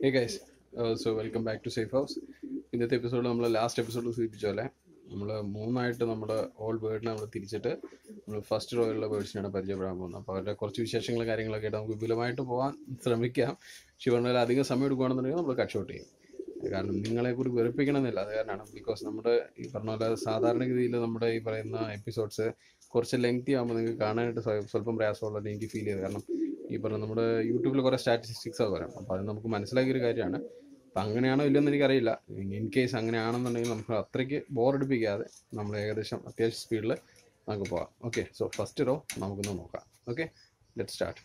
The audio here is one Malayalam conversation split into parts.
hey guys so welcome back to safe house ഇന്നത്തെ എപ്പിസോഡ് നമ്മൾ ലാസ്റ്റ് എപ്പിസോഡിൽ സൂചിപ്പിച്ച പോലെ നമ്മൾ മൂന്നായിട്ട് നമ്മുടെ ഓൾ ബേർഡിനെ നമ്മൾ തിരിച്ചിട്ട് നമ്മൾ ഫസ്റ്റ് റോയിലുള്ള ബേർഡ്സിനാണ് പരിചയപ്പെടാൻ പോകുന്നത് അപ്പോൾ അവരുടെ കുറച്ച് വിശേഷങ്ങളും കാര്യങ്ങളൊക്കെ ആയിട്ട് നമുക്ക് വിപുലമായിട്ട് പോകാൻ ശ്രമിക്കാം ശിവണ്ണയിൽ അധികം സമയം എടുക്കുകയാണെന്നുണ്ടെങ്കിൽ നമ്മൾ കട്ട് ഷോട്ട് ചെയ്യും കാരണം നിങ്ങളെ കൂടി വെറുപ്പിക്കണമെന്നില്ല അത് കാരണമാണ് ബിക്കോസ് നമ്മുടെ ഈ പറഞ്ഞ പോലെ സാധാരണഗതിയിൽ നമ്മുടെ ഈ പറയുന്ന എപ്പിസോഡ്സ് കുറച്ച് ലെങ്തി ആകുമ്പോൾ നിങ്ങൾക്ക് കാണാനായിട്ട് സ്വയം- സ്വല്പം പ്രയാസമുള്ളത് എനിക്ക് ഫീൽ ചെയ്തത് കാരണം ഈ പറഞ്ഞ നമ്മുടെ യൂട്യൂബിൽ കുറേ സ്റ്റാറ്റിസ്റ്റിക്സ് ഒക്കെ വരാം അപ്പോൾ അത് നമുക്ക് മനസ്സിലാക്കിയ ഒരു കാര്യമാണ് അപ്പം അങ്ങനെയാണോ ഇല്ലെന്ന് എനിക്കറിയില്ല ഇൻ കേസ് അങ്ങനെയാണെന്നുണ്ടെങ്കിൽ നമുക്ക് അത്രയ്ക്ക് ബോറടിപ്പിക്കാതെ നമ്മൾ ഏകദേശം അത്യാവശ്യം സ്പീഡിൽ നമുക്ക് പോകാം ഓക്കെ സോ ഫസ്റ്റ് റോ നമുക്കൊന്ന് നോക്കാം ഓക്കെ ലെറ്റ് സ്റ്റാർട്ട്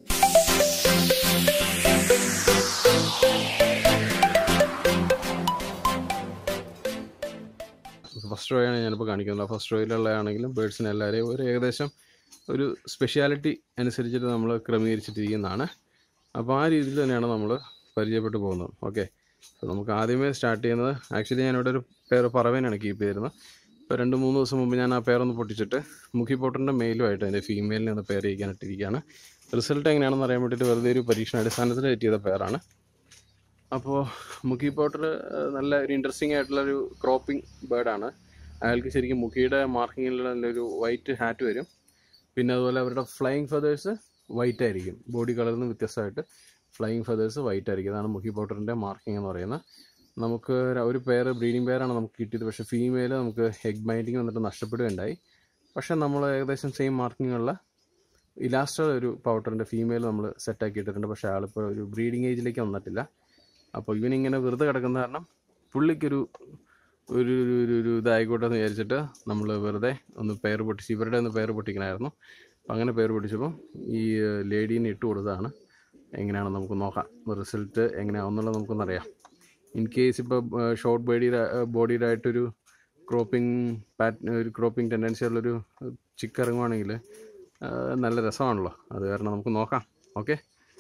ഫസ്റ്റ് റോയാണ് ഞാനിപ്പോൾ കാണിക്കുന്നത് ഫസ്റ്റ് റോയിലുള്ളതാണെങ്കിലും ബേഡ്സിന് എല്ലാവരെയും ഒരു ഏകദേശം ഒരു സ്പെഷ്യാലിറ്റി അനുസരിച്ചിട്ട് നമ്മൾ ക്രമീകരിച്ചിട്ടിരിക്കുന്നതാണ് അപ്പോൾ ആ രീതിയിൽ തന്നെയാണ് നമ്മൾ പരിചയപ്പെട്ടു പോകുന്നത് ഓക്കെ അപ്പോൾ നമുക്ക് ആദ്യമേ സ്റ്റാർട്ട് ചെയ്യുന്നത് ആക്ച്വലി ഞാനിവിടെ ഒരു പേര് പറവേനാണ് കീപ്പ് ചെയ്തിരുന്നത് ഇപ്പോൾ രണ്ട് മൂന്ന് ദിവസം മുമ്പ് ഞാൻ ആ പേരൊന്ന് പൊട്ടിച്ചിട്ട് മുഖി പോട്ടറിൻ്റെ മെയിലുമായിട്ട് അതിൻ്റെ ഫീമെയിലിനെ ഒന്ന് പെയർ ചെയ്യിക്കാനിട്ടിരിക്കുകയാണ് റിസൾട്ട് എങ്ങനെയാണെന്ന് അറിയാൻ വേണ്ടിയിട്ട് വെറുതെ ഒരു പരീക്ഷണ അടിസ്ഥാനത്തിൽ സെറ്റ് ചെയ്ത പേരാണ് അപ്പോൾ മുഖി പോട്ടർ നല്ല ഒരു ഇൻട്രസ്റ്റിംഗ് ആയിട്ടുള്ളൊരു ക്രോപ്പിംഗ് ബേർഡാണ് അയാൾക്ക് ശരിക്കും മുഖിയുടെ മാർക്കിങ്ങിലുള്ള ഒരു വൈറ്റ് ഹാറ്റ് വരും പിന്നെ അതുപോലെ അവരുടെ ഫ്ലൈയിങ് ഫെതേഴ്സ് വൈറ്റ് ആയിരിക്കും ബോഡി കളറിൽ നിന്ന് വ്യത്യസ്തമായിട്ട് ഫ്ലൈയിങ് ഫെതേഴ്സ് വൈറ്റ് ആയിരിക്കും അതാണ് മുഖി പോട്ടറിൻ്റെ മാർക്കിംഗ് എന്ന് പറയുന്നത് നമുക്ക് ര- ഒരു പെയർ ബ്രീഡിംഗ് പെയറാണ് നമുക്ക് കിട്ടിയത് പക്ഷേ ഫീമെയിൽ നമുക്ക് എഗ് ബൈൻഡിങ് വന്നിട്ട് നഷ്ടപ്പെടുകയുണ്ടായി പക്ഷേ നമ്മൾ ഏകദേശം സെയിം മാർക്കിങ്ങുള്ള ഇലാസ്റ്റർ ഒരു പൗഡറിൻ്റെ ഫീമെയിൽ നമ്മൾ സെറ്റാക്കി ഇട്ടിട്ടുണ്ട് പക്ഷേ ആളിപ്പോൾ ഒരു ബ്രീഡിംഗ് ഏജിലേക്ക് വന്നിട്ടില്ല അപ്പോൾ ഇവനിങ്ങനെ വെറുതെ കിടക്കുന്ന കാരണം പുള്ളിക്കൊരു ഒരു ഒരു ഒരു ഒരു ഇതായിക്കോട്ടെ എന്ന് വിചാരിച്ചിട്ട് നമ്മൾ വെറുതെ ഒന്ന് പേര് പൊട്ടിച്ച് ഇവരുടെ ഒന്ന് പേര് പൊട്ടിക്കണമായിരുന്നു അപ്പം അങ്ങനെ പേര് പൊട്ടിച്ചപ്പോൾ ഈ ലേഡീനെ ഇട്ട് കൊടുത്തതാണ് എങ്ങനെയാണെന്ന് നമുക്ക് നോക്കാം റിസൾട്ട് എങ്ങനെയാണെന്നുള്ളത് നമുക്കൊന്നറിയാം ഇൻ കേസ് ഇപ്പോൾ ഷോർട്ട് ബോഡി ബോഡിയുടെ ആയിട്ടൊരു ക്രോപ്പിംഗ് പാറ്റ് ഒരു ക്രോപ്പിംഗ് ടെൻഡൻസി ഉള്ളൊരു ചിക്ക് ഇറങ്ങുവാണെങ്കിൽ നല്ല രസമാണല്ലോ അത് കാരണം നമുക്ക് നോക്കാം ഓക്കെ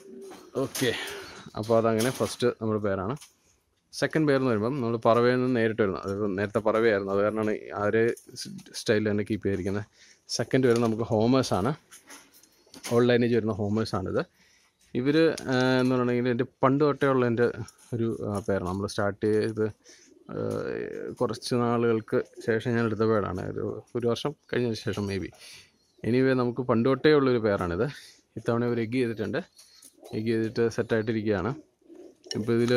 ഓക്കെ അപ്പോൾ അതങ്ങനെ ഫസ്റ്റ് നമ്മുടെ പേരാണ് സെക്കൻഡ് പേര് എന്ന് വരുമ്പം നമ്മൾ പറവയിൽ നിന്ന് നേരിട്ട് വരുന്നത് അത് നേരത്തെ പറവയായിരുന്നു അത് കാരണമാണ് ആ ഒരു സ്റ്റൈലിൽ തന്നെ കീപ്പ് ചെയ്തിരിക്കുന്നത് സെക്കൻഡ് വരുന്നത് നമുക്ക് ഹോമേഴ്സ് ആണ് ഓൺലൈനേജ് വരുന്ന ഹോമേഴ്സ് ആണിത് ഇവർ എന്ന് പറഞ്ഞിട്ടുണ്ടെങ്കിൽ എൻ്റെ പണ്ട് തൊട്ടേ ഉള്ള എൻ്റെ ഒരു ആ, പേരാണ് നമ്മൾ സ്റ്റാർട്ട് ചെയ്ത് ആ, കുറച്ച് നാളുകൾക്ക് ശേഷം ഞാൻ എടുത്ത പേരാണ് ഒരു ഒരു വർഷം കഴിഞ്ഞതിന് ശേഷം മേ ബി എനിവേ നമുക്ക് പണ്ട് തൊട്ടേ ഉള്ളൊരു പേരാണിത് ഇത്തവണ ഇവർ എഗ് ചെയ്തിട്ടുണ്ട് എഗ് ചെയ്തിട്ട് സെറ്റായിട്ടിരിക്കുകയാണ് ഇപ്പോൾ ഇതിൽ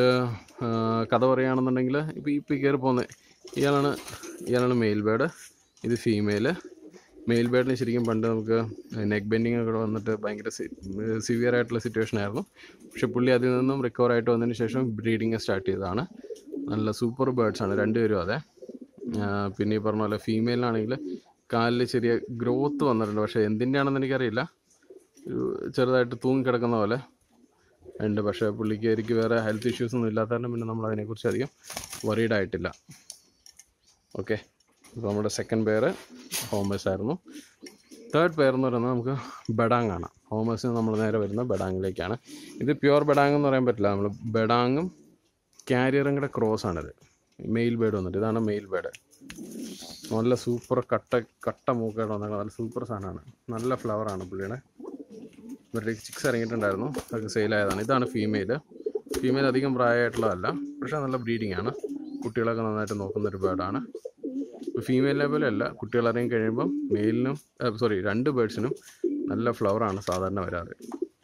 കഥ പറയുകയാണെന്നുണ്ടെങ്കിൽ ഇപ്പോൾ ഈ ഇപ്പോൾ കയറി പോകുന്നത് ഇയാളാണ് ഇയാളാണ് മെയിൽ ബേഡ് ഇത് ഫീമെയിൽ മെയിൽ ബേഡിന് ശരിക്കും പണ്ട് നമുക്ക് നെക്ക് ബെൻഡിങ് ഒക്കെ വന്നിട്ട് ഭയങ്കര സിവിയർ ആയിട്ടുള്ള സിറ്റുവേഷൻ ആയിരുന്നു പക്ഷെ പുള്ളി അതിൽ നിന്നും റിക്കവർ ആയിട്ട് വന്നതിന് ശേഷം ബ്രീഡിങ് സ്റ്റാർട്ട് ചെയ്തതാണ് നല്ല സൂപ്പർ ബേർഡ്സ് ആണ് രണ്ടുപേരും അതെ ആ, പിന്നെ ഈ പറഞ്ഞ പോലെ ഫീമെയിലാണെങ്കിൽ കാലിൽ ചെറിയ ഗ്രോത്ത് വന്നിട്ടുണ്ട് പക്ഷേ എന്തിൻ്റെയാണെന്ന് എനിക്കറിയില്ല ഒരു ചെറുതായിട്ട് തൂങ്ങിക്കിടക്കുന്ന പോലെ ഉണ്ട് പക്ഷേ പുള്ളിക്ക് എനിക്ക് വേറെ ഹെൽത്ത് ഇഷ്യൂസ് ഒന്നും ഇല്ലാത്ത കാരണം പിന്നെ നമ്മൾ അതിനെക്കുറിച്ച് അധികം വറീഡ് ആയിട്ടില്ല ഓക്കെ ഇപ്പോൾ നമ്മുടെ സെക്കൻഡ് പെയർ ഹോമേഴ്സ് ആയിരുന്നു തേർഡ് പെയർ എന്ന് പറയുന്നത് നമുക്ക് ബഡാങ് ആണ് ഹോമേഴ്സിന് നമ്മൾ നേരെ വരുന്ന ബഡാങ്ങിലേക്കാണ് ഇത് പ്യുവർ ബഡാങ് എന്ന് പറയാൻ പറ്റില്ല നമ്മൾ ബഡാങ്ങും ക്യാരിയറും കൂടെ ക്രോസ് ആണിത് മെയിൽ ബേഡ് വന്നിട്ട് ഇതാണ് മെയിൽ ബേഡ് നല്ല സൂപ്പർ കട്ട കട്ട മൂക്കായിട്ട് വന്ന നല്ല സൂപ്പർ സാധനമാണ് നല്ല ഫ്ലവറാണ് പുള്ളിയുടെ ഇവരുടെ ചിക്സ് ഇറങ്ങിയിട്ടുണ്ടായിരുന്നു അതൊക്കെ സെയിലായതാണ് ഇതാണ് ഫീമെയിൽ ഫീമെയിൽ അധികം പ്രായമായിട്ടുള്ളതല്ല പക്ഷേ നല്ല ബ്രീഡിംഗ് ആണ് കുട്ടികളൊക്കെ നന്നായിട്ട് നോക്കുന്ന ഒരു ബേർഡാണ് ഇപ്പോൾ ഫീമെയിലിനെ പോലെ അല്ല കുട്ടികൾ ഇറങ്ങി കഴിയുമ്പം മെയിലിനും സോറി രണ്ട് ബേർഡ്സിനും നല്ല ഫ്ലവറാണ് സാധാരണ വരാറ്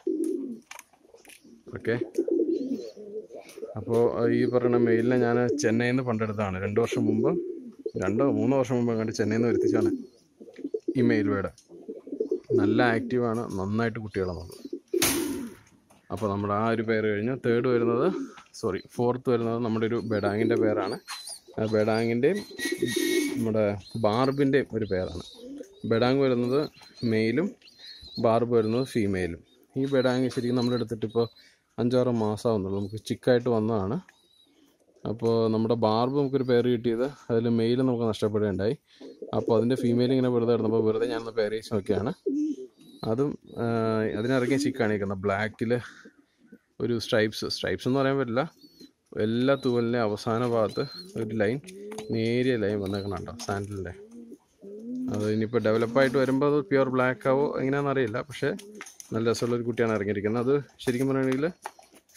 ഓക്കെ അപ്പോൾ ഈ പറയുന്ന മെയിലിനെ ഞാൻ ചെന്നൈയിൽ നിന്ന് പണ്ടെടുത്തതാണ് രണ്ട് വർഷം മുമ്പ് രണ്ടോ മൂന്നോ വർഷം മുമ്പ് അങ്ങോട്ട് ചെന്നൈയിൽ നിന്ന് വരുത്തിച്ചാണ് ഈ മെയിൽ ബേർഡ് നല്ല ആക്റ്റീവാണ് നന്നായിട്ട് കുട്ടികളെ നോക്കും അപ്പോൾ നമ്മുടെ ആ ഒരു പേര് കഴിഞ്ഞു തേർഡ് വരുന്നത് സോറി ഫോർത്ത് വരുന്നത് നമ്മുടെ ഒരു ബെഡാങ്ങിൻ്റെ പേരാണ് ആ ബെഡാങ്ങിൻ്റെയും നമ്മുടെ ബാർബിൻ്റെയും ഒരു പേരാണ് ബെഡാങ് വരുന്നത് മെയിലും ബാർബ് വരുന്നത് ഫീമെയിലും ഈ ബെഡാങ് ശരിക്കും നമ്മൾ എടുത്തിട്ട് ഇപ്പോൾ അഞ്ചാറ് മാസമാവുന്നുള്ളൂ നമുക്ക് ചിക്കായിട്ട് വന്നതാണ് അപ്പോൾ നമ്മുടെ ബാർബ് നമുക്കൊരു പേര് കിട്ടിയത് അതിൽ മെയിൽ നമുക്ക് നഷ്ടപ്പെടുകയുണ്ടായി അപ്പോൾ അതിൻ്റെ ഫീമെയിൽ ഇങ്ങനെ വെറുതെ ഇടുന്നപ്പോൾ വെറുതെ ഞാനൊന്ന് പേര് വെച്ച് നോക്കിയാണ് അതും ആ, അതിനിറങ്ങിയ ചിക്കാണ് ഇരിക്കുന്നത് ബ്ലാക്കിൽ ഒരു സ്ട്രൈപ്സ് സ്ട്രൈപ്സ് എന്ന് പറയാൻ പറ്റില്ല എല്ലാ തൂവലിൻ്റെ അവസാന ഭാഗത്ത് ഒരു ലൈൻ നേരിയ ലൈൻ വന്നേക്കണുണ്ടോ സാൻഡലിൻ്റെ അത് ഇനിയിപ്പോൾ ഡെവലപ്പായിട്ട് വരുമ്പോൾ അത് പ്യുവർ ബ്ലാക്ക് ആവോ എങ്ങനെയാണെന്ന് അറിയില്ല പക്ഷേ നല്ല രസമുള്ള ഒരു കുട്ടിയാണ് ഇറങ്ങിയിരിക്കുന്നത് അത് ശരിക്കും പറയുകയാണെങ്കിൽ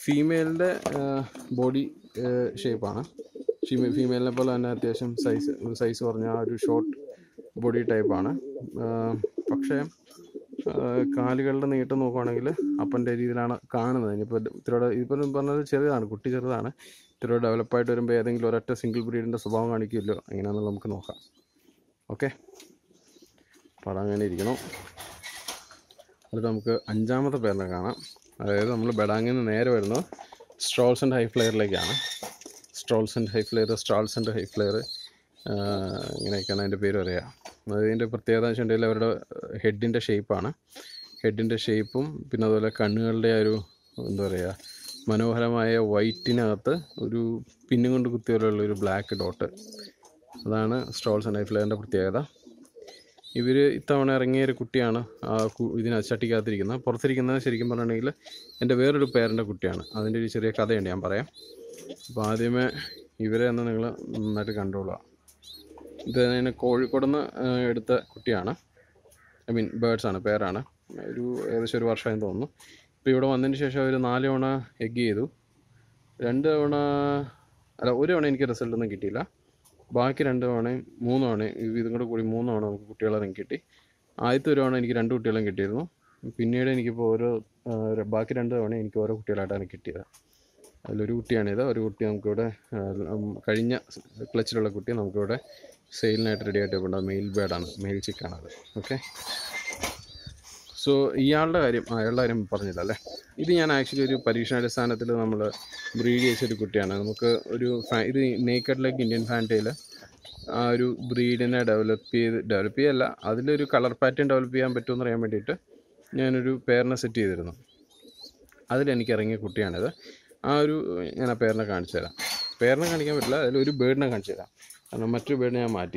ഫീമെയിലിൻ്റെ ബോഡി ഷേപ്പാണ് ഫീമെയിലിനെ പോലെ തന്നെ അത്യാവശ്യം സൈസ് സൈസ് കുറഞ്ഞ ആ ഒരു ഷോർട്ട് ബോഡി ടൈപ്പാണ് പക്ഷേ ആ, കാലുകളുടെ നീട്ടം നോക്കുവാണെങ്കിൽ അപ്പൻ്റെ രീതിയിലാണ് കാണുന്നത് ഇനിയിപ്പോൾ ഇത്തിരിയുടെ ഇതിപ്പോൾ പറഞ്ഞത് ചെറുതാണ് കുട്ടി ചെറുതാണ് ഇത്തിരി ഡെവലപ്പായിട്ട് വരുമ്പോൾ ഏതെങ്കിലും ഒരൊറ്റ സിംഗിൾ ബ്രീഡിൻ്റെ സ്വഭാവം കാണിക്കുമല്ലോ എങ്ങനെയാണെന്ന് നമുക്ക് നോക്കാം ഓക്കെ അപ്പോൾ അതങ്ങനെ ഇരിക്കണം അടുത്ത് നമുക്ക് അഞ്ചാമത്തെ പേരിനെ കാണാം അതായത് നമ്മൾ ബഡാങ്ങിൽ നിന്ന് നേരെ വരുന്നത് സ്ട്രോൾസ് ആൻഡ് ഹൈ ഫ്ലെയറിലേക്കാണ് strolls and high flyer strolls and high flyer ഇങ്ങനെയൊക്കെയാണ് അതിൻ്റെ പേര് പറയുക അതിൻ്റെ പ്രത്യേകത എന്ന് വെച്ചിട്ടുണ്ടെങ്കിൽ അവരുടെ ഹെഡിൻ്റെ ഷേപ്പാണ് ഹെഡിൻ്റെ ഷേപ്പും പിന്നെ അതുപോലെ കണ്ണുകളുടെ ആ ഒരു എന്താ പറയുക മനോഹരമായ വൈറ്റിനകത്ത് ഒരു പിന്നും കൊണ്ട് കുത്തിയ പോലെയുള്ള ഒരു ബ്ലാക്ക് ഡോട്ട് അതാണ് സ്ട്രോൾസ് ആൻഡ് ഹൈ ഫ്ലെയറിൻ്റെ പ്രത്യേകത ഇവർ ഇത്തവണ ഇറങ്ങിയ ഒരു കുട്ടിയാണ് ആ കു ഇതിനകത്ത് ചട്ടിക്കകത്തിരിക്കുന്നത് പുറത്തിരിക്കുന്നത് ശരിക്കും പറഞ്ഞിട്ടുണ്ടെങ്കിൽ എൻ്റെ വേറൊരു പേരൻ്റെ കുട്ടിയാണ് അതിൻ്റെ ഒരു ചെറിയ കഥയുണ്ട് ഞാൻ പറയാം അപ്പോൾ ആദ്യമേ ഇവരെ ഒന്ന് നിങ്ങൾ നന്നായിട്ട് കണ്ടോളുക ഇത് ഞാൻ കോഴിക്കോട് നിന്ന് എടുത്ത കുട്ടിയാണ് ഐ മീൻ ബേർഡ്സ് ആണ് പേരാണ് ഒരു ഏകദേശം ഒരു വർഷമായി തോന്നുന്നു ഇപ്പോൾ ഇവിടെ വന്നതിന് ശേഷം അവർ നാല് തവണ എഗ് ചെയ്തു രണ്ട് തവണ അല്ല ഒരു തവണ എനിക്ക് റിസൾട്ട് ഒന്നും കിട്ടിയില്ല ബാക്കി രണ്ട് തവണയും മൂന്ന് തവണയും ഇത് ഇതും കൂടെ കൂടി മൂന്ന് തവണ നമുക്ക് കുട്ടികളെ എനിക്ക് കിട്ടി ആദ്യത്തെ ഒരു തവണ എനിക്ക് രണ്ട് കുട്ടികളും കിട്ടിയിരുന്നു പിന്നീട് എനിക്കിപ്പോൾ ഓരോ ആ, ര- ബാക്കി രണ്ട് തവണ എനിക്ക് ഓരോ കുട്ടികളായിട്ടാണ് കിട്ടിയത് അതിലൊരു കുട്ടിയാണിത് ഒരു കുട്ടി നമുക്കിവിടെ ആ, ഉം, കഴിഞ്ഞ ക്ലച്ചിലുള്ള കുട്ടി നമുക്കിവിടെ സെയിലിനായിട്ട് റെഡി ആയിട്ട് ഇപ്പോൾ മെയിൽ ബേഡാണ് മെയിൽ ചിക്കാണത് ഓക്കെ സോ ഇയാളുടെ കാര്യം ആ, അയാളുടെ കാര്യം പറഞ്ഞില്ല അല്ലേ ഇത് ഞാൻ ആക്ച്വലി ഒരു പരീക്ഷണാടിസ്ഥാനത്തിൽ നമ്മൾ ബ്രീഡ് ചെയ്തൊരു കുട്ടിയാണ് നമുക്ക് ഒരു ഫാ- ഇത് നേക്കഡ് ലെഗ് ഇന്ത്യൻ ഫാൻറ്റയിൽ ആ ഒരു ബ്രീഡിനെ ഡെവലപ്പ് ചെയ്ത് ഡെവലപ്പ് ചെയ്യല്ല അതിലൊരു കളർ പാറ്റേൺ ഡെവലപ്പ് ചെയ്യാൻ പറ്റുമെന്ന് അറിയാൻ വേണ്ടിയിട്ട് ഞാനൊരു പേരിനെ സെറ്റ് ചെയ്തിരുന്നു അതിലെനിക്ക് ഇറങ്ങിയ കുട്ടിയാണിത് ആ ഒരു ഞാൻ ആ പേരിനെ കാണിച്ചു തരാം പേരിനെ കാണിക്കാൻ പറ്റില്ല അതിലൊരു ബേർഡിനെ കാണിച്ചു തരാം കാരണം മറ്റൊരു ബേർഡിനെ ഞാൻ മാറ്റി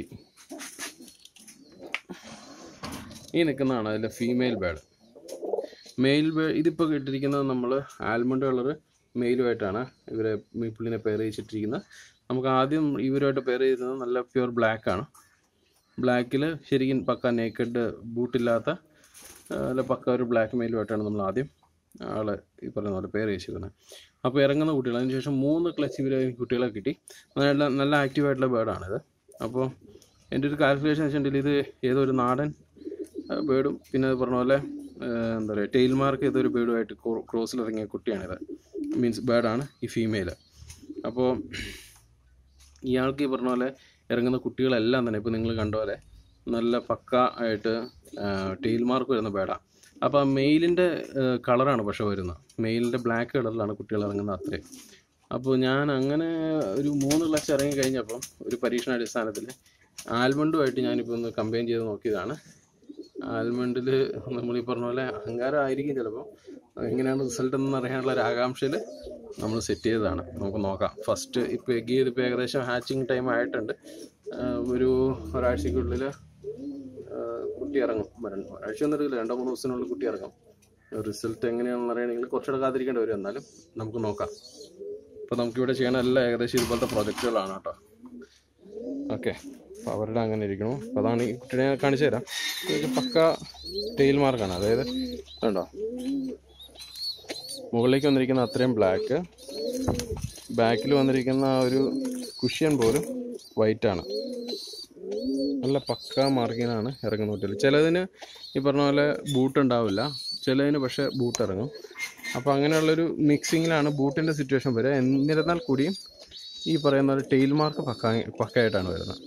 ഈ നിൽക്കുന്നതാണ് അതിലെ ഫീമെയിൽ ബേർഡ് മെയിൽ ബേ ഇതിപ്പോൾ ഇട്ടിരിക്കുന്നത് നമ്മൾ ആൽമണ്ട് കളർ മെയിലുമായിട്ടാണ് ഇവരെ ഈ പുള്ളിനെ പെയർ ചെയ്യിച്ചിട്ടിരിക്കുന്നത് നമുക്ക് ആദ്യം ഇവരുമായിട്ട് പെയർ ചെയ്തത് നല്ല പ്യുവർ ബ്ലാക്ക് ആണ് ബ്ലാക്കിൽ ശരിക്കും പക്ക നേക്കഡ് ബൂട്ടില്ലാത്ത അല്ല പക്ക ഒരു ബ്ലാക്ക് മെയിലുമായിട്ടാണ് നമ്മൾ ആദ്യം ആളെ ഈ പറയുന്ന പോലെ പെയർ ചെയ്യിച്ചിരുന്നത് അപ്പോൾ ഇറങ്ങുന്ന കുട്ടികൾ അതിന് ശേഷം മൂന്ന് ക്ലച്ച് ഇവർ കുട്ടികളെ കിട്ടി നല്ല നല്ല ആക്റ്റീവായിട്ടുള്ള ബേർഡാണിത് അപ്പോൾ എൻ്റെ ഒരു കാൽക്കുലേഷൻ വെച്ചിട്ടുണ്ടെങ്കിൽ ഇത് ഏതോ ഒരു നാടൻ ബേർഡും പിന്നെ അത് പറഞ്ഞ പോലെ ആ, എന്താ പറയുക ടെയിൽ മാർക്ക് ഏതൊരു ബേർഡുമായിട്ട് ക്രോസിൽ ഇറങ്ങിയ കുട്ടിയാണിത് മീൻസ് ബേർഡാണ് ഈ ഫീമെയിൽ അപ്പോൾ ഇയാൾക്ക് ഈ പറഞ്ഞ പോലെ ഇറങ്ങുന്ന കുട്ടികളെല്ലാം തന്നെ ഇപ്പോൾ നിങ്ങൾ കണ്ട പോലെ നല്ല പക്ക ആയിട്ട് ടെയിൽ മാർക്ക് വരുന്ന ബേഡാണ് അപ്പോൾ ആ മെയിലിൻ്റെ കളറാണ് പക്ഷെ വരുന്നത് മെയിലിൻ്റെ ബ്ലാക്ക് കളറിലാണ് കുട്ടികൾ ഇറങ്ങുന്നത് അത്രയും അപ്പോൾ ഞാൻ അങ്ങനെ ഒരു മൂന്ന് ക്ലച്ച് ഇറങ്ങി കഴിഞ്ഞപ്പം ഒരു പരീക്ഷണാടിസ്ഥാനത്തിൽ ആൽമണ്ടുമായിട്ട് ഞാനിപ്പോൾ ഒന്ന് കമ്പയിൻ ചെയ്ത് നോക്കിയതാണ് ആൽമണ്ടിൽ നമ്മൾ ഈ പറഞ്ഞ പോലെ അഹങ്കാരം ആയിരിക്കും ചിലപ്പോൾ എങ്ങനെയാണ് റിസൾട്ട് എന്ന് അറിയാനുള്ള ഒരു ആകാംക്ഷയിൽ നമ്മൾ സെറ്റ് ചെയ്തതാണ് നമുക്ക് നോക്കാം ഫസ്റ്റ് ഇപ്പോൾ എഗ് ചെയ്ത് ഇപ്പോൾ ഏകദേശം ഹാച്ചിങ് ടൈം ആയിട്ടുണ്ട് ആഹ് ഒരു ഒരാഴ്ചക്കുള്ളിൽ കുട്ടി ഇറങ്ങും വരണം ഒരാഴ്ച ഒന്നും എടുക്കില്ല രണ്ടോ മൂന്നോ ദിവസത്തിനുള്ളിൽ കുട്ടി ഇറങ്ങും റിസൾട്ട് എങ്ങനെയാണെന്ന് അറിയണമെങ്കിൽ കുറച്ചുകൂടെ കാത്തിരിക്കേണ്ടി വരും എന്നാലും നമുക്ക് നോക്കാം ഇപ്പോൾ നമുക്കിവിടെ ചെയ്യണ എല്ലാം ഏകദേശം ഇതുപോലത്തെ പ്രൊജക്റ്റുകളാണ് കേട്ടോ ഓക്കെ അപ്പോൾ അവരുടെ അങ്ങനെ ഇരിക്കണം അപ്പോൾ അതാണ് ഈ കുട്ടിയെ ഞാൻ കാണിച്ചു തരാം ഇത് പക്ക ടെയിൽ മാർക്കാണ് അതായത് കണ്ടോ മുകളിലേക്ക് വന്നിരിക്കുന്ന അത്രയും ബ്ലാക്ക് ബാക്കിൽ വന്നിരിക്കുന്ന ആ ഒരു കുഷ്യൻ പോലും വൈറ്റ് ആണ് നല്ല പക്ക മാർക്കിനാണ് ഇറങ്ങുന്ന കുട്ടികൾ ചിലതിന് ഈ പറഞ്ഞ പോലെ ബൂട്ട് ഉണ്ടാവില്ല ചിലതിന് പക്ഷേ ബൂട്ട് ഇറങ്ങും അപ്പോൾ അങ്ങനെയുള്ളൊരു മിക്സിങ്ങിലാണ് ബൂട്ടിൻ്റെ സിറ്റുവേഷൻ വരിക എന്നിരുന്നാൽ കൂടിയും ഈ പറയുന്ന ഒരു ടെയിൽ മാർക്ക് പക്ക പക്കയായിട്ടാണ് വരുന്നത്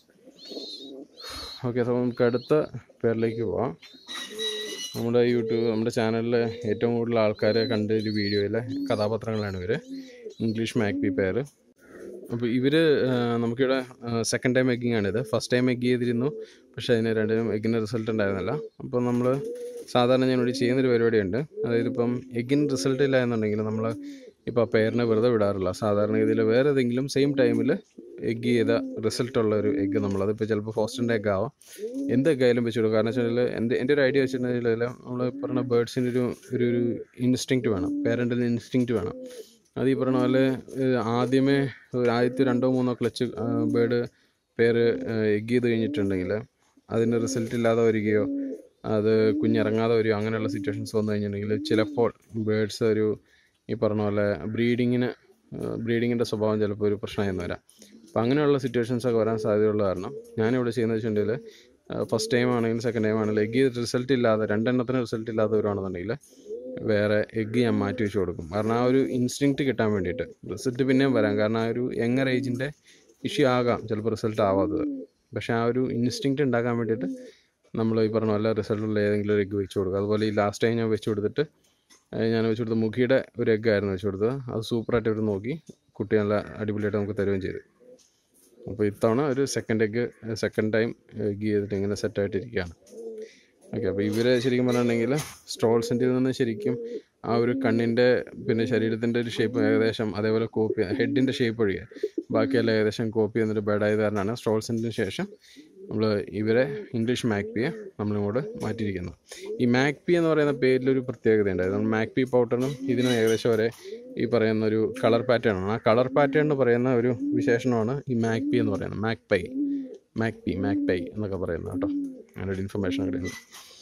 ഓക്കെ അപ്പോൾ നമുക്ക് അടുത്ത പേരിലേക്ക് പോവാം നമ്മുടെ യൂട്യൂബ് നമ്മുടെ ചാനലിൽ ഏറ്റവും കൂടുതൽ ആൾക്കാരെ കണ്ട ഒരു വീഡിയോയിലെ കഥാപാത്രങ്ങളാണ് ഇവർ ഇംഗ്ലീഷ് മാക്ബി പേര് അപ്പോൾ ഇവർ നമുക്കിവിടെ സെക്കൻഡ് ടൈം എഗ്ഗിങ് ആണിത് ഫസ്റ്റ് ടൈം എഗ് ചെയ്തിരുന്നു പക്ഷേ അതിന് രണ്ടിനും എഗ്ഗിന് റിസൾട്ട് ഉണ്ടായിരുന്നില്ല അപ്പോൾ നമ്മൾ സാധാരണ ഞാനിവിടെ ചെയ്യുന്നൊരു പരിപാടിയുണ്ട് അതായത് ഇപ്പം എഗ്ഗിന് റിസൾട്ട് ഇല്ല എന്നുണ്ടെങ്കിൽ നമ്മൾ ഇപ്പോൾ പെയറിനെ വെറുതെ വിടാറില്ല സാധാരണ രീതിയിൽ വേറെ ഏതെങ്കിലും സെയിം ടൈമിൽ എഗ്ഗ് ചെയ്ത റിസൾട്ട് ഉള്ള ഒരു എഗ്ഗ് നമ്മളത് ഇപ്പോൾ ചിലപ്പോൾ ഫോസ്റ്റിൻ്റെ എഗ്ഗ് ആവാം എന്ത് എഗ്ഗ് ആയാലും വെച്ചിടും കാരണം വെച്ചാൽ എൻ്റെ എൻ്റെ ഒരു ഐഡിയ വെച്ചിട്ടുണ്ടെങ്കിൽ നമ്മൾ പറഞ്ഞ ബേർഡ്സിൻ്റെ ഒരു ഒരു ഒരു ഇൻസ്റ്റിങ്ക്റ്റ് വേണം പേരൻ്റൽ ഇൻസ്റ്റിങ്ക്റ്റ് വേണം അത് ഈ പറഞ്ഞ പോലെ ഏഹ്, ആദ്യമേ ഒരു ആദ്യത്തെ രണ്ടോ മൂന്നോ ക്ലച്ച് ബേർഡ് പേര് എഗ് ചെയ്ത് കഴിഞ്ഞിട്ടുണ്ടെങ്കിൽ അതിന് റിസൾട്ട് ഇല്ലാതെ വരികയോ അത് കുഞ്ഞിറങ്ങാതെ വരികയോ അങ്ങനെയുള്ള സിറ്റുവേഷൻസ് വന്നു കഴിഞ്ഞിട്ടുണ്ടെങ്കിൽ ചിലപ്പോൾ ബേർഡ്സ് ഒരു ഈ പറഞ്ഞ പോലെ ബ്രീഡിങ്ങിന് ബ്രീഡിങ്ങിൻ്റെ സ്വഭാവം ചിലപ്പോൾ ഒരു പ്രശ്നമായിരുന്നു വരാം അപ്പോൾ അങ്ങനെയുള്ള സിറ്റുവേഷൻസ് ഒക്കെ വരാൻ സാധ്യതയുള്ള കാരണം ഞാനിവിടെ ചെയ്യുന്നത് വെച്ചിട്ടുണ്ടെങ്കിൽ ഫസ്റ്റ് ടൈം ആണെങ്കിലും സെക്കൻഡ് ടൈം ആണെങ്കിലും എഗ്ഗ് റിസൾട്ട് ഇല്ലാതെ രണ്ടെണ്ണത്തിന് റിസൾട്ട് ഇല്ലാത്തവരാണെന്നുണ്ടെങ്കിൽ വേറെ എഗ്ഗ് ഞാൻ മാറ്റി വെച്ച് കൊടുക്കും കാരണം ആ ഒരു ഇൻസ്റ്റിങ്ക്റ്റ് കിട്ടാൻ വേണ്ടിയിട്ട് റിസൾട്ട് പിന്നെയും വരാം കാരണം ആ ഒരു യങ്ങർ ഏജിൻ്റെ ഇഷ്യൂ ആകാം ചിലപ്പോൾ റിസൾട്ട് ആവാത്തത് പക്ഷേ ആ ഒരു ഇൻസ്റ്റിങ്ക്റ്റ് ഉണ്ടാക്കാൻ വേണ്ടിയിട്ട് നമ്മൾ ഈ പറഞ്ഞ പോലെ റിസൾട്ടുള്ള ഏതെങ്കിലും ഒരു എഗ്ഗ് വെച്ച് കൊടുക്കുക അതുപോലെ ഈ ലാസ്റ്റ് ടൈം ഞാൻ വെച്ച് കൊടുത്തിട്ട് ഏഹ് ഞാൻ വെച്ച് കൊടുത്ത മുഖിയുടെ ഒരു എഗ്ഗ് ആയിരുന്നു വെച്ച് കൊടുത്തത് അത് സൂപ്പറായിട്ട് ഇവർ നോക്കി കുട്ടി നല്ല അടിപൊളിയായിട്ട് നമുക്ക് തരുകയും ചെയ്തു അപ്പോൾ ഇത്തവണ ഒരു second egg second time egg ചെയ്തിട്ട് ഇങ്ങനെ സെറ്റായിട്ടിരിക്കുകയാണ് ഓക്കെ അപ്പോൾ ഇവർ ശരിക്കും പറഞ്ഞിട്ടുണ്ടെങ്കിൽ സ്ട്രോൾസിൻ്റെ നിന്ന് ശരിക്കും ആ ഒരു കണ്ണിൻ്റെ പിന്നെ ശരീരത്തിൻ്റെ ഒരു ഷേപ്പ് ഏകദേശം അതേപോലെ കോപ്പി ഹെഡിൻ്റെ ഷേപ്പ് ഒഴികെ ബാക്കിയെല്ലാം ഏകദേശം കോപ്പി എന്നിട്ട് ബെഡായത് കാരണമാണ് സ്ട്രോൾസിന് ശേഷം നമ്മൾ ഇവരെ ഇംഗ്ലീഷ് മാക്പിയെ നമ്മളിങ്ങോട്ട് മാറ്റിയിരിക്കുന്നത് ഈ മാക്പി എന്ന് പറയുന്ന പേരിലൊരു പ്രത്യേകതയുണ്ട് അതായത് മാക്പി പൗഡറിനും ഇതിനും ഏകദേശം ഒരേ ഈ പറയുന്ന ഒരു കളർ പാറ്റേൺ ആണ് ആ കളർ പാറ്റേൺ എന്ന് പറയുന്ന ഒരു വിശേഷണമാണ് ഈ മാക്പി എന്ന് പറയുന്നത് മാക്പൈ മാക്പി മാക്പൈ എന്നൊക്കെ പറയുന്നത് കേട്ടോ അങ്ങനെ ഒരു ഇൻഫർമേഷൻ കിട്ടുന്നത്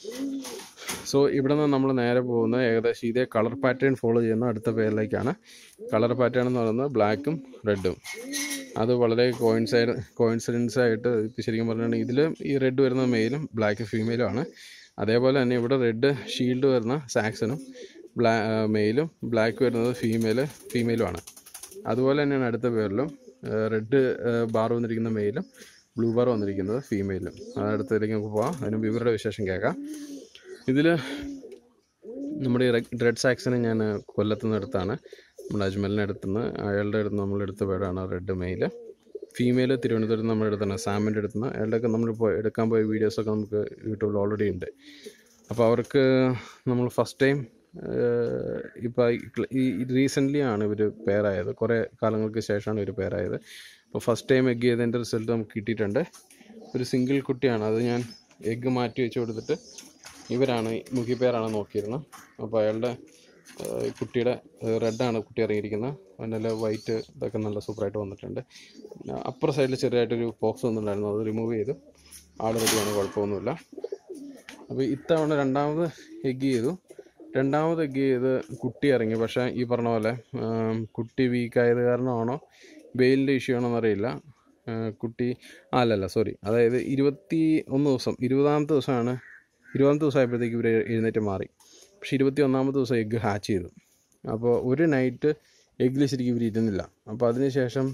സോ ഇവിടെ നിന്ന് നമ്മൾ നേരെ പോകുന്നത് ഏകദേശം ഇതേ കളർ പാറ്റേൺ ഫോളോ ചെയ്യുന്ന അടുത്ത പേരിലേക്കാണ് കളർ പാറ്റേൺ എന്ന് പറയുന്നത് ബ്ലാക്കും റെഡും അത് വളരെ കോയിൻസൈഡ് കോയിൻസിഡൻസ് ആയിട്ട് ഇപ്പോൾ ശരിക്കും പറഞ്ഞിട്ടുണ്ടെങ്കിൽ ഇതിൽ ഈ റെഡ് വരുന്ന മെയിലും ബ്ലാക്ക് ഫീമെയിലും ആണ് അതേപോലെ തന്നെ ഇവിടെ റെഡ് ഷീൽഡ് വരുന്ന സാക്സനും ബ്ലാ മെയിലും ബ്ലാക്ക് വരുന്നത് ഫീമെയിൽ ഫീമെയിലുമാണ് അതുപോലെ തന്നെയാണ് അടുത്ത പേരിലും റെഡ് ബാർ വന്നിരിക്കുന്ന മെയിലും ബ്ലൂ ബാർ വന്നിരിക്കുന്നത് ഫീമെയിലും അത് അടുത്തതിലേക്ക് നമുക്ക് പോകാം അതിന് ഇവരുടെ വിശേഷം കേൾക്കാം ഇതിൽ നമ്മുടെ ഈ റെഡ് സാക്സിനെ ഞാൻ കൊല്ലത്തു നിന്ന് എടുത്താണ് നമ്മുടെ അജ്മലിൻ്റെ അടുത്ത് നിന്ന് അയാളുടെ അടുത്ത് നമ്മൾ എടുത്ത പേരാണ് റെഡ് മെയിൽ ഫീമെയിൽ തിരുവനന്തപുരത്ത് നമ്മൾ എടുത്താണ് സാമിൻ്റെ അടുത്ത് നിന്ന് അയാളുടെയൊക്കെ നമ്മൾ പോയി എടുക്കാൻ പോയ വീഡിയോസൊക്കെ നമുക്ക് യൂട്യൂബിൽ ഓൾറെഡി ഉണ്ട് അപ്പോൾ അവർക്ക് നമ്മൾ ഫസ്റ്റ് ടൈം ഇപ്പോൾ ഈ റീസെൻ്റ്ലി ആണ് ഇവർ പെയറായത് കുറേ കാലങ്ങൾക്ക് ശേഷമാണ് ഇവർ പെയറായത് അപ്പോൾ ഫസ്റ്റ് ടൈം എഗ് ചെയ്തതിൻ്റെ റിസൾട്ട് നമുക്ക് കിട്ടിയിട്ടുണ്ട് ഒരു സിംഗിൾ കുട്ടിയാണ് അത് ഞാൻ എഗ്ഗ് മാറ്റി വെച്ച് കൊടുത്തിട്ട് ഇവരാണ് മുഖി പേരാണ് നോക്കിയിരുന്നത് അപ്പോൾ അയാളുടെ ഏഹ്, ഈ കുട്ടിയുടെ റെഡാണ് കുട്ടി ഇറങ്ങിയിരിക്കുന്നത് അതിൻ്റെ വൈറ്റ് ഇതൊക്കെ നല്ല സൂപ്പറായിട്ട് വന്നിട്ടുണ്ട് പിന്നെ അപ്പുറ സൈഡിൽ ചെറിയതായിട്ടൊരു പോക്സ് വന്നിട്ടുണ്ടായിരുന്നു അത് റിമൂവ് ചെയ്തു ആൾ റെഡിയാണ് കുഴപ്പമൊന്നുമില്ല അപ്പോൾ ഇത്തവണ രണ്ടാമത് എഗ്ഗ് ചെയ്തു രണ്ടാമത് എഗ്ഗ് ചെയ്ത് കുട്ടി ഇറങ്ങി പക്ഷേ ഈ പറഞ്ഞ പോലെ ആം, കുട്ടി വീക്കായത് കാരണമാണോ ബെയിലിൻ്റെ ഇഷ്യൂ ആണോ എന്നറിയില്ല ആ, കുട്ടി ആ, അല്ലല്ല സോറി അതായത് ഇരുപത്തി ഒന്ന് ദിവസം ഇരുപതാമത്തെ ദിവസമാണ് ഇരുപതാമത്തെ ദിവസം ആയപ്പോഴത്തേക്ക് ഇവർ എഴുന്നേറ്റ് മാറി പക്ഷേ ഇരുപത്തി ഒന്നാമത്തെ ദിവസം എഗ്ഗ് ഹാച്ച് ചെയ്തു അപ്പോൾ ഒരു നൈറ്റ് എഗ്ഗിൽ ശരിക്കും ഇവർ ഇരുന്നില്ല അപ്പോൾ അതിനുശേഷം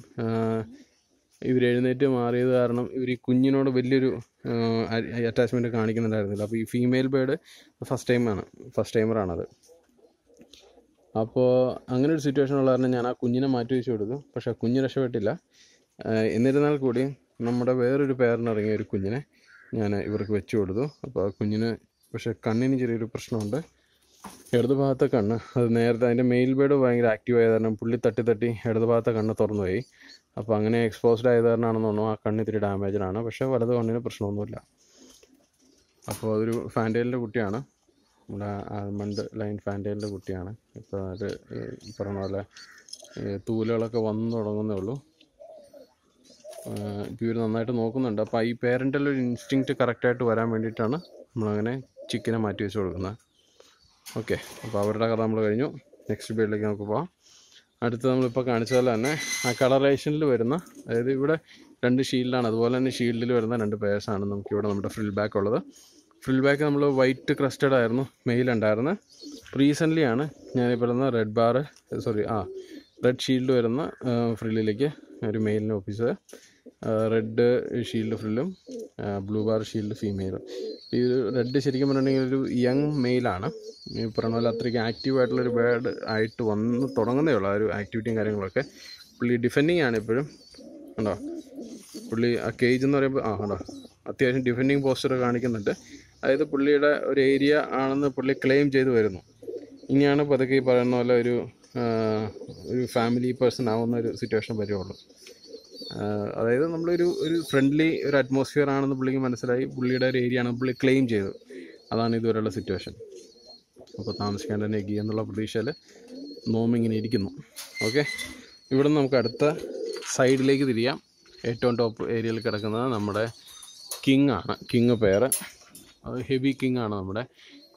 ഇവർ എഴുന്നേറ്റ് മാറിയത് കാരണം ഇവർ ഈ കുഞ്ഞിനോട് വലിയൊരു അറ്റാച്ച്മെൻറ്റ് കാണിക്കുന്നുണ്ടായിരുന്നില്ല അപ്പോൾ ഈ ഫീമെയിൽ ബേർഡ് ഫസ്റ്റ് ടൈമാണ് ഫസ്റ്റ് ടൈമറാണത് അപ്പോൾ അങ്ങനെ ഒരു സിറ്റുവേഷൻ ഉള്ള കാരണം ഞാൻ ആ കുഞ്ഞിനെ മാറ്റി വെച്ച് കൊടുത്തു പക്ഷേ ആ കുഞ്ഞ് രക്ഷപ്പെട്ടില്ല ആഹ് എന്നിരുന്നാൽ കൂടി നമ്മുടെ വേറൊരു പേരിനിറങ്ങിയ ഒരു കുഞ്ഞിനെ ഞാൻ ഇവർക്ക് വെച്ച് കൊടുത്തു അപ്പോൾ ആ കുഞ്ഞിന് പക്ഷേ കണ്ണിന് ചെറിയൊരു പ്രശ്നമുണ്ട് ഇടത് ഭാഗത്തെ കണ്ണ് അത് നേരത്തെ അതിൻ്റെ മെയിൽ ബേഡ് ഭയങ്കര ആക്റ്റീവ് ആയത് കാരണം പുള്ളി തട്ടി തട്ടി ഇടത് ഭാഗത്തെ കണ്ണ് തുറന്നു പോയി അപ്പോൾ അങ്ങനെ എക്സ്പോസ്ഡ് ആയത് കാരണമാണെന്ന് തോന്നുന്നു ആ കണ്ണ് ഇത്തിരി ഡാമേജാണ് പക്ഷേ വലത് കണ്ണിന് പ്രശ്നമൊന്നുമില്ല അപ്പോൾ അതൊരു ഫാൻറ്റൈലിൻ്റെ കുട്ടിയാണ് നമ്മുടെ ആൽമണ്ട് ലൈൻ ഫാൻറ്റൈലിൻ്റെ കുട്ടിയാണ് ഇപ്പോൾ അത് ഈ പറഞ്ഞ പോലെ ഈ തൂലുകളൊക്കെ വന്നു തുടങ്ങുന്നേ ഉള്ളൂ ഇപ്പോൾ ഇവർ നന്നായിട്ട് നോക്കുന്നുണ്ട് അപ്പോൾ ഈ പേരൻ്റൽ ഒരു ഇൻസ്റ്റിങ്ക്റ്റ് കറക്റ്റായിട്ട് വരാൻ വേണ്ടിയിട്ടാണ് നമ്മളങ്ങനെ ചിക്കനെ മാറ്റി വെച്ച് കൊടുക്കുന്നത് ഓക്കെ അപ്പോൾ അവരുടെ കഥ നമ്മൾ കഴിഞ്ഞു നെക്സ്റ്റ് ബേഡിലേക്ക് നമുക്ക് പോകാം അടുത്ത് നമ്മളിപ്പോൾ കാണിച്ച പോലെ തന്നെ ആ കളറേഷനിൽ വരുന്ന അതായത് ഇവിടെ രണ്ട് ഷീൽഡാണ് അതുപോലെ തന്നെ ഷീൽഡിൽ വരുന്ന രണ്ട് പേഴ്സാണ് നമുക്ക് ഇവിടെ നമ്മുടെ ഫ്രിൽ ബാക്ക് ഉള്ളത് ഫ്രിൽ ബാക്ക് നമ്മൾ വൈറ്റ് ക്രസ്റ്റഡ് ആയിരുന്നു മെയിൽ ഉണ്ടായിരുന്നത് റീസെൻ്റ്ലി ആണ് ഞാൻ ഈ പറയുന്ന റെഡ് ബാർ സോറി ആ റെഡ് ഷീൽഡ് വരുന്ന ഫ്രില്ലിലേക്ക് ഒരു മെയിലിനെ ഒപ്പിച്ചത് റെഡ് ഷീൽഡ് ഫ്രില്ലും ബ്ലൂ ബാർ ഷീൽഡ് ഫീമെയിലും ഈ റെഡ് ശരിക്കും പറഞ്ഞിട്ടുണ്ടെങ്കിൽ ഒരു യങ് മെയിലാണ് ഈ പറഞ്ഞ പോലെ അത്രയ്ക്ക് ആക്റ്റീവ് ആയിട്ടുള്ളൊരു ബേർഡ് ആയിട്ട് വന്ന് തുടങ്ങുന്നേ ഉള്ളൂ ആ ഒരു ആക്ടിവിറ്റിയും കാര്യങ്ങളൊക്കെ പുള്ളി ഡിഫെൻഡിങ് ആണ് ഇപ്പോഴും കണ്ടോ പുള്ളി ആ കേജ് എന്ന് പറയുമ്പോൾ ആ കണ്ടോ അത്യാവശ്യം ഡിഫെൻഡിങ് പോസ്റ്റർ കാണിക്കുന്നുണ്ട് അതായത് പുള്ളിയുടെ ഒരു ഏരിയ ആണെന്ന് പുള്ളി ക്ലെയിം ചെയ്ത് വരുന്നു ഇനിയാണ് പതുക്കെ ഈ പറയുന്ന പോലെ ഒരു ആ, ഒരു ഫാമിലി പേഴ്സൺ ആവുന്ന ഒരു സിറ്റുവേഷൻ വരുവുള്ളൂ ആഹ് അതായത് നമ്മളൊരു ഒരു ഫ്രണ്ട്ലി ഒരു അറ്റ്മോസ്ഫിയർ ആണെന്ന് പുള്ളിക്ക് മനസ്സിലായി പുള്ളിയുടെ ഒരു ഏരിയ ആണ് പുള്ളി ക്ലെയിം ചെയ്തത് അതാണ് ഇതുവരെയുള്ള സിറ്റുവേഷൻ അപ്പോൾ താമസിക്കാൻ തന്നെ എഗി എന്നുള്ള പ്രതീക്ഷയിൽ നോമിങ്ങനെ ഇരിക്കുന്നു ഓക്കെ ഇവിടെ നിന്ന് നമുക്ക് അടുത്ത സൈഡിലേക്ക് തിരിയാം ഏറ്റവും ടോപ്പ് ഏരിയയിൽ കിടക്കുന്നത് നമ്മുടെ കിങ് ആണ് കിങ് പെയർ അത് ഹെവി കിങ് ആണ് നമ്മുടെ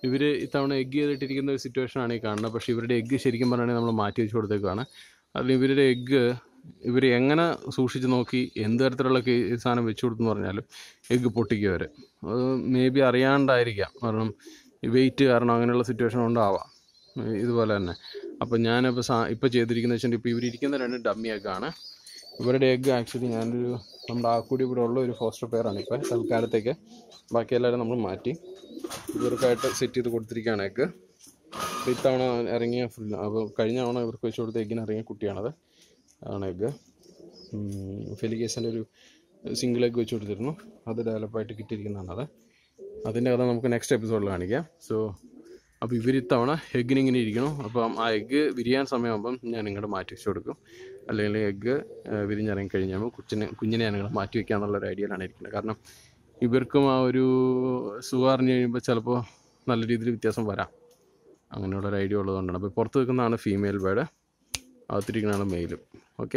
ഇവർ ഇത്തവണ എഗ്ഗ് ചെയ്തിട്ടിരിക്കുന്ന ഒരു സിറ്റുവേഷനാണ് ഈ കാണുന്നത് പക്ഷേ ഇവരുടെ എഗ്ഗ് ശരിക്കും പറയുകയാണെങ്കിൽ നമ്മൾ മാറ്റി വെച്ച് കൊടുത്തേക്കാണ് അതിൽ ഇവരുടെ എഗ്ഗ് ഇവർ എങ്ങനെ സൂക്ഷിച്ച് നോക്കി എന്ത് തരത്തിലുള്ള കേ- സാധനം വെച്ച് കൊടുത്തെന്ന് പറഞ്ഞാലും എഗ്ഗ് പൊട്ടിക്കും അവർ അത് മേ ബി അറിയാണ്ടായിരിക്കാം കാരണം വെയിറ്റ് കാരണം അങ്ങനെയുള്ള സിറ്റുവേഷൻ ഉണ്ടാവാം ഏഹ് ഇതുപോലെ തന്നെ അപ്പം ഞാനിപ്പോൾ സാ ഇപ്പോൾ ചെയ്തിരിക്കുന്നത് വെച്ചിട്ടുണ്ടെങ്കിൽ ഇപ്പോൾ ഇവരിയ്ക്കുന്ന രണ്ട് ഡമ്മി എഗ്ഗാണ് ഇവരുടെ എഗ്ഗ് ആക്ച്വലി ഞാനൊരു നമ്മുടെ ആക്കൂടി ഇവിടെ ഉള്ള ഒരു ഫോസ്റ്റർ പെയറാണ് ഇപ്പോൾ തൽക്കാലത്തേക്ക് ബാക്കി എല്ലാവരും നമ്മൾ മാറ്റി ഇവർക്കായിട്ട് സെറ്റ് ചെയ്ത് കൊടുത്തിരിക്കുകയാണ് എഗ്ഗ് അപ്പോൾ ഇത്തവണ ഇറങ്ങിയ ഫുൾ അപ്പോൾ കഴിഞ്ഞ തവണ ഇവർക്ക് വെച്ച് കൊടുത്ത എഗ്ഗിന് ഇറങ്ങിയ കുട്ടിയാണത് ആണ് എഗ്ഗ് ഫെലിക്കേസിൻ്റെ ഒരു സിംഗിൾ എഗ്ഗ് വെച്ച് കൊടുത്തിരുന്നു അത് ഡെവലപ്പായിട്ട് കിട്ടിയിരിക്കുന്നതാണത് അതിൻ്റെ കഥ നമുക്ക് നെക്സ്റ്റ് എപ്പിസോഡിൽ കാണിക്കാം സോ അപ്പോൾ ഇവർ ഇത്തവണ എഗ്ഗിന് ഇങ്ങനെ ഇരിക്കണം അപ്പം ആ എഗ്ഗ് വിരിയാൻ സമയമാകുമ്പം ഞാൻ ഇങ്ങോട്ട് മാറ്റി വെച്ച് കൊടുക്കും അല്ലെങ്കിൽ എഗ്ഗ് വിരിഞ്ഞിറങ്ങി കഴിഞ്ഞാൽ കുഞ്ഞിനെ കുഞ്ഞിനെ ഞാൻ ഇങ്ങോട്ട് മാറ്റി വെക്കുക എന്നുള്ള ഒരു ഐഡിയയിലാണ് ഇരിക്കുന്നത് കാരണം ഇവർക്കും ആ ഒരു സുഖം അറിഞ്ഞ് കഴിയുമ്പോൾ ചിലപ്പോൾ നല്ല രീതിയിൽ വ്യത്യാസം വരാം അങ്ങനെയുള്ളൊരു ഐഡിയ ഉള്ളതുകൊണ്ടാണ് അപ്പോൾ പുറത്ത് നിൽക്കുന്നതാണ് ഫീമെയിൽ ബേഡ് അകത്തിരിക്കുന്നതാണ് മെയിലും ഓക്കെ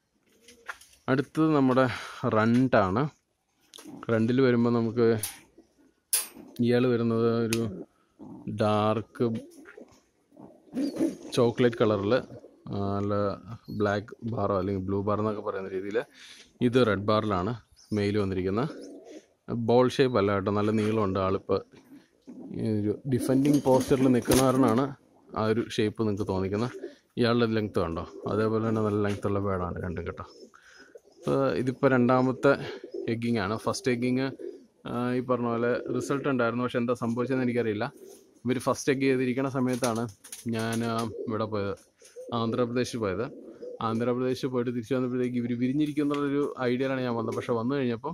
അടുത്തത് നമ്മുടെ റണ്ടാണ് റണ്ടിൽ വരുമ്പോൾ നമുക്ക് ഇയാൾ വരുന്നത് ഒരു ഡാർക്ക് ചോക്ലേറ്റ് കളറിൽ നല്ല ബ്ലാക്ക് ബാറോ അല്ലെങ്കിൽ ബ്ലൂ ബാർ എന്നൊക്കെ പറയുന്ന രീതിയിൽ ഇത് റെഡ് ബാറിലാണ് മെയിൽ വന്നിരിക്കുന്നത് ബോൾ ഷേപ്പ് അല്ല കേട്ടോ നല്ല നീളമുണ്ട് ആളിപ്പോൾ ഈ ഒരു ഡിഫെൻഡിങ് പോസ്റ്ററിൽ നിൽക്കുന്ന കാരണമാണ് ആ ഒരു ഷേപ്പ് നിങ്ങൾക്ക് തോന്നിക്കുന്നത് ഇയാളുടെ ലെങ്ത്ത് കണ്ടോ അതേപോലെ തന്നെ നല്ല ലെങ്ത്ത് ഉള്ള ബേഡാണ് രണ്ടും കേട്ടോ അപ്പോൾ ഇതിപ്പോൾ രണ്ടാമത്തെ എഗ്ഗിങ് ആണ് ഫസ്റ്റ് എഗ്ഗിങ് ഈ പറഞ്ഞ പോലെ റിസൾട്ട് ഉണ്ടായിരുന്നു പക്ഷെ എന്താ സംഭവിച്ചതെന്ന് എനിക്കറിയില്ല ഇവർ ഫസ്റ്റ് എഗ്ഗ് ചെയ്തിരിക്കുന്ന സമയത്താണ് ഞാൻ ആ, ഇവിടെ പോയത് ആന്ധ്രാപ്രദേശിൽ പോയത് ആന്ധ്രാപ്രദേശിൽ പോയിട്ട് തിരിച്ചു വന്നപ്പോഴത്തേക്ക് ഇവർ വിരിഞ്ഞിരിക്കും എന്നുള്ളൊരു ഐഡിയയിലാണ് ഞാൻ വന്നത് പക്ഷെ വന്നു കഴിഞ്ഞപ്പോൾ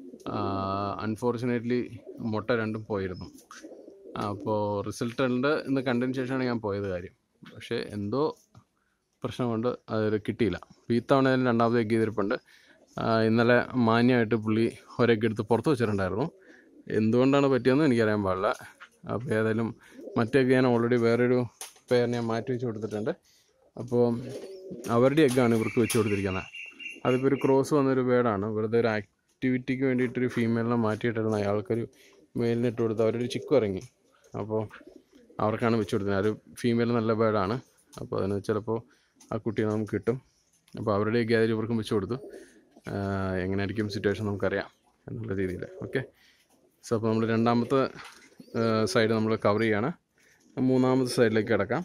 അൺഫോർച്ചുനേറ്റ്ലി മുട്ട രണ്ടും പോയിരുന്നു അപ്പോൾ റിസൾട്ട് ഉണ്ട് എന്ന് കണ്ടതിന് ശേഷമാണ് ഞാൻ പോയത് കാര്യം പക്ഷേ എന്തോ പ്രശ്നം കൊണ്ട് അത് കിട്ടിയില്ല അപ്പോൾ ഈ തവണ ഞാൻ രണ്ടാമത് എഗ്ഗ് ചെയ്തിരിപ്പുണ്ട് ആ, ഇന്നലെ മാന്യമായിട്ട് പുള്ളി ഒരെഗ്ഗ് എടുത്ത് പുറത്ത് വെച്ചിട്ടുണ്ടായിരുന്നു എന്തുകൊണ്ടാണ് പറ്റിയതെന്ന് എനിക്കറിയാൻ പാടില്ല അപ്പോൾ ഏതായാലും മറ്റെഗ്ഗ് ഞാൻ ഓൾറെഡി വേറൊരു പേരിനെ ഞാൻ മാറ്റി വെച്ച് കൊടുത്തിട്ടുണ്ട് അപ്പോൾ അവരുടെ എഗ്ഗാണ് ഇവർക്ക് വെച്ച് കൊടുത്തിരിക്കുന്നത് അതിപ്പോൾ ഒരു ക്രോസ് വന്നൊരു ബേഡാണ് വെറുതെ ഒരു ആക്ടിവിറ്റിക്ക് വേണ്ടിയിട്ടൊരു ഫീമെയിലിനെ മാറ്റിയിട്ടിരുന്ന അയാൾക്കൊരു മെയിലിന് ഇട്ട് കൊടുത്ത് അവരൊരു ചിക്കു ഇറങ്ങി അപ്പോൾ അവർക്കാണ് വെച്ച് കൊടുത്തത് ആ ഒരു ഫീമെയിൽ നല്ല ബേഡാണ് അപ്പോൾ അതിന് ചിലപ്പോൾ ആ കുട്ടിയെ നമുക്ക് കിട്ടും അപ്പോൾ അവരുടെ ഗ്യാദർ ഇവർക്കും വെച്ച് കൊടുത്തു ആഹ് എങ്ങനെയായിരിക്കും സിറ്റുവേഷൻ നമുക്കറിയാം എന്നുള്ള രീതിയിൽ ഓക്കെ സോ അപ്പോൾ നമ്മൾ രണ്ടാമത്തെ സൈഡ് നമ്മൾ കവർ ചെയ്യാണ് മൂന്നാമത്തെ സൈഡിലേക്ക് കിടക്കാം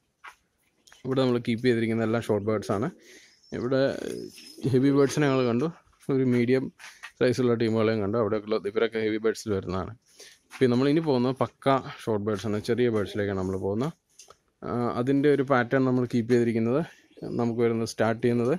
ഇവിടെ നമ്മൾ കീപ്പ് ചെയ്തിരിക്കുന്ന എല്ലാം ഷോർട്ട് ബേർഡ്സ് ആണ് ഇവിടെ ഹെവി ബേർഡ്സിനെ ഞങ്ങൾ കണ്ടു ഒരു മീഡിയം സൈസുള്ള ടീമുകളെയും കണ്ടു അവിടെയൊക്കെ ഇവരൊക്കെ ഹെവി ബേർഡ്സിൽ വരുന്നതാണ് പിന്നെ നമ്മളിനി പോകുന്നത് പക്ക ഷോർട്ട് ബേർഡ്സ് ആണ് ചെറിയ ബേർഡ്സിലേക്കാണ് നമ്മൾ പോകുന്നത് അതിൻ്റെ ഒരു പാറ്റേൺ നമ്മൾ കീപ്പ് ചെയ്തിരിക്കുന്നത് നമുക്ക് വരുന്നത് സ്റ്റാർട്ട് ചെയ്യുന്നത്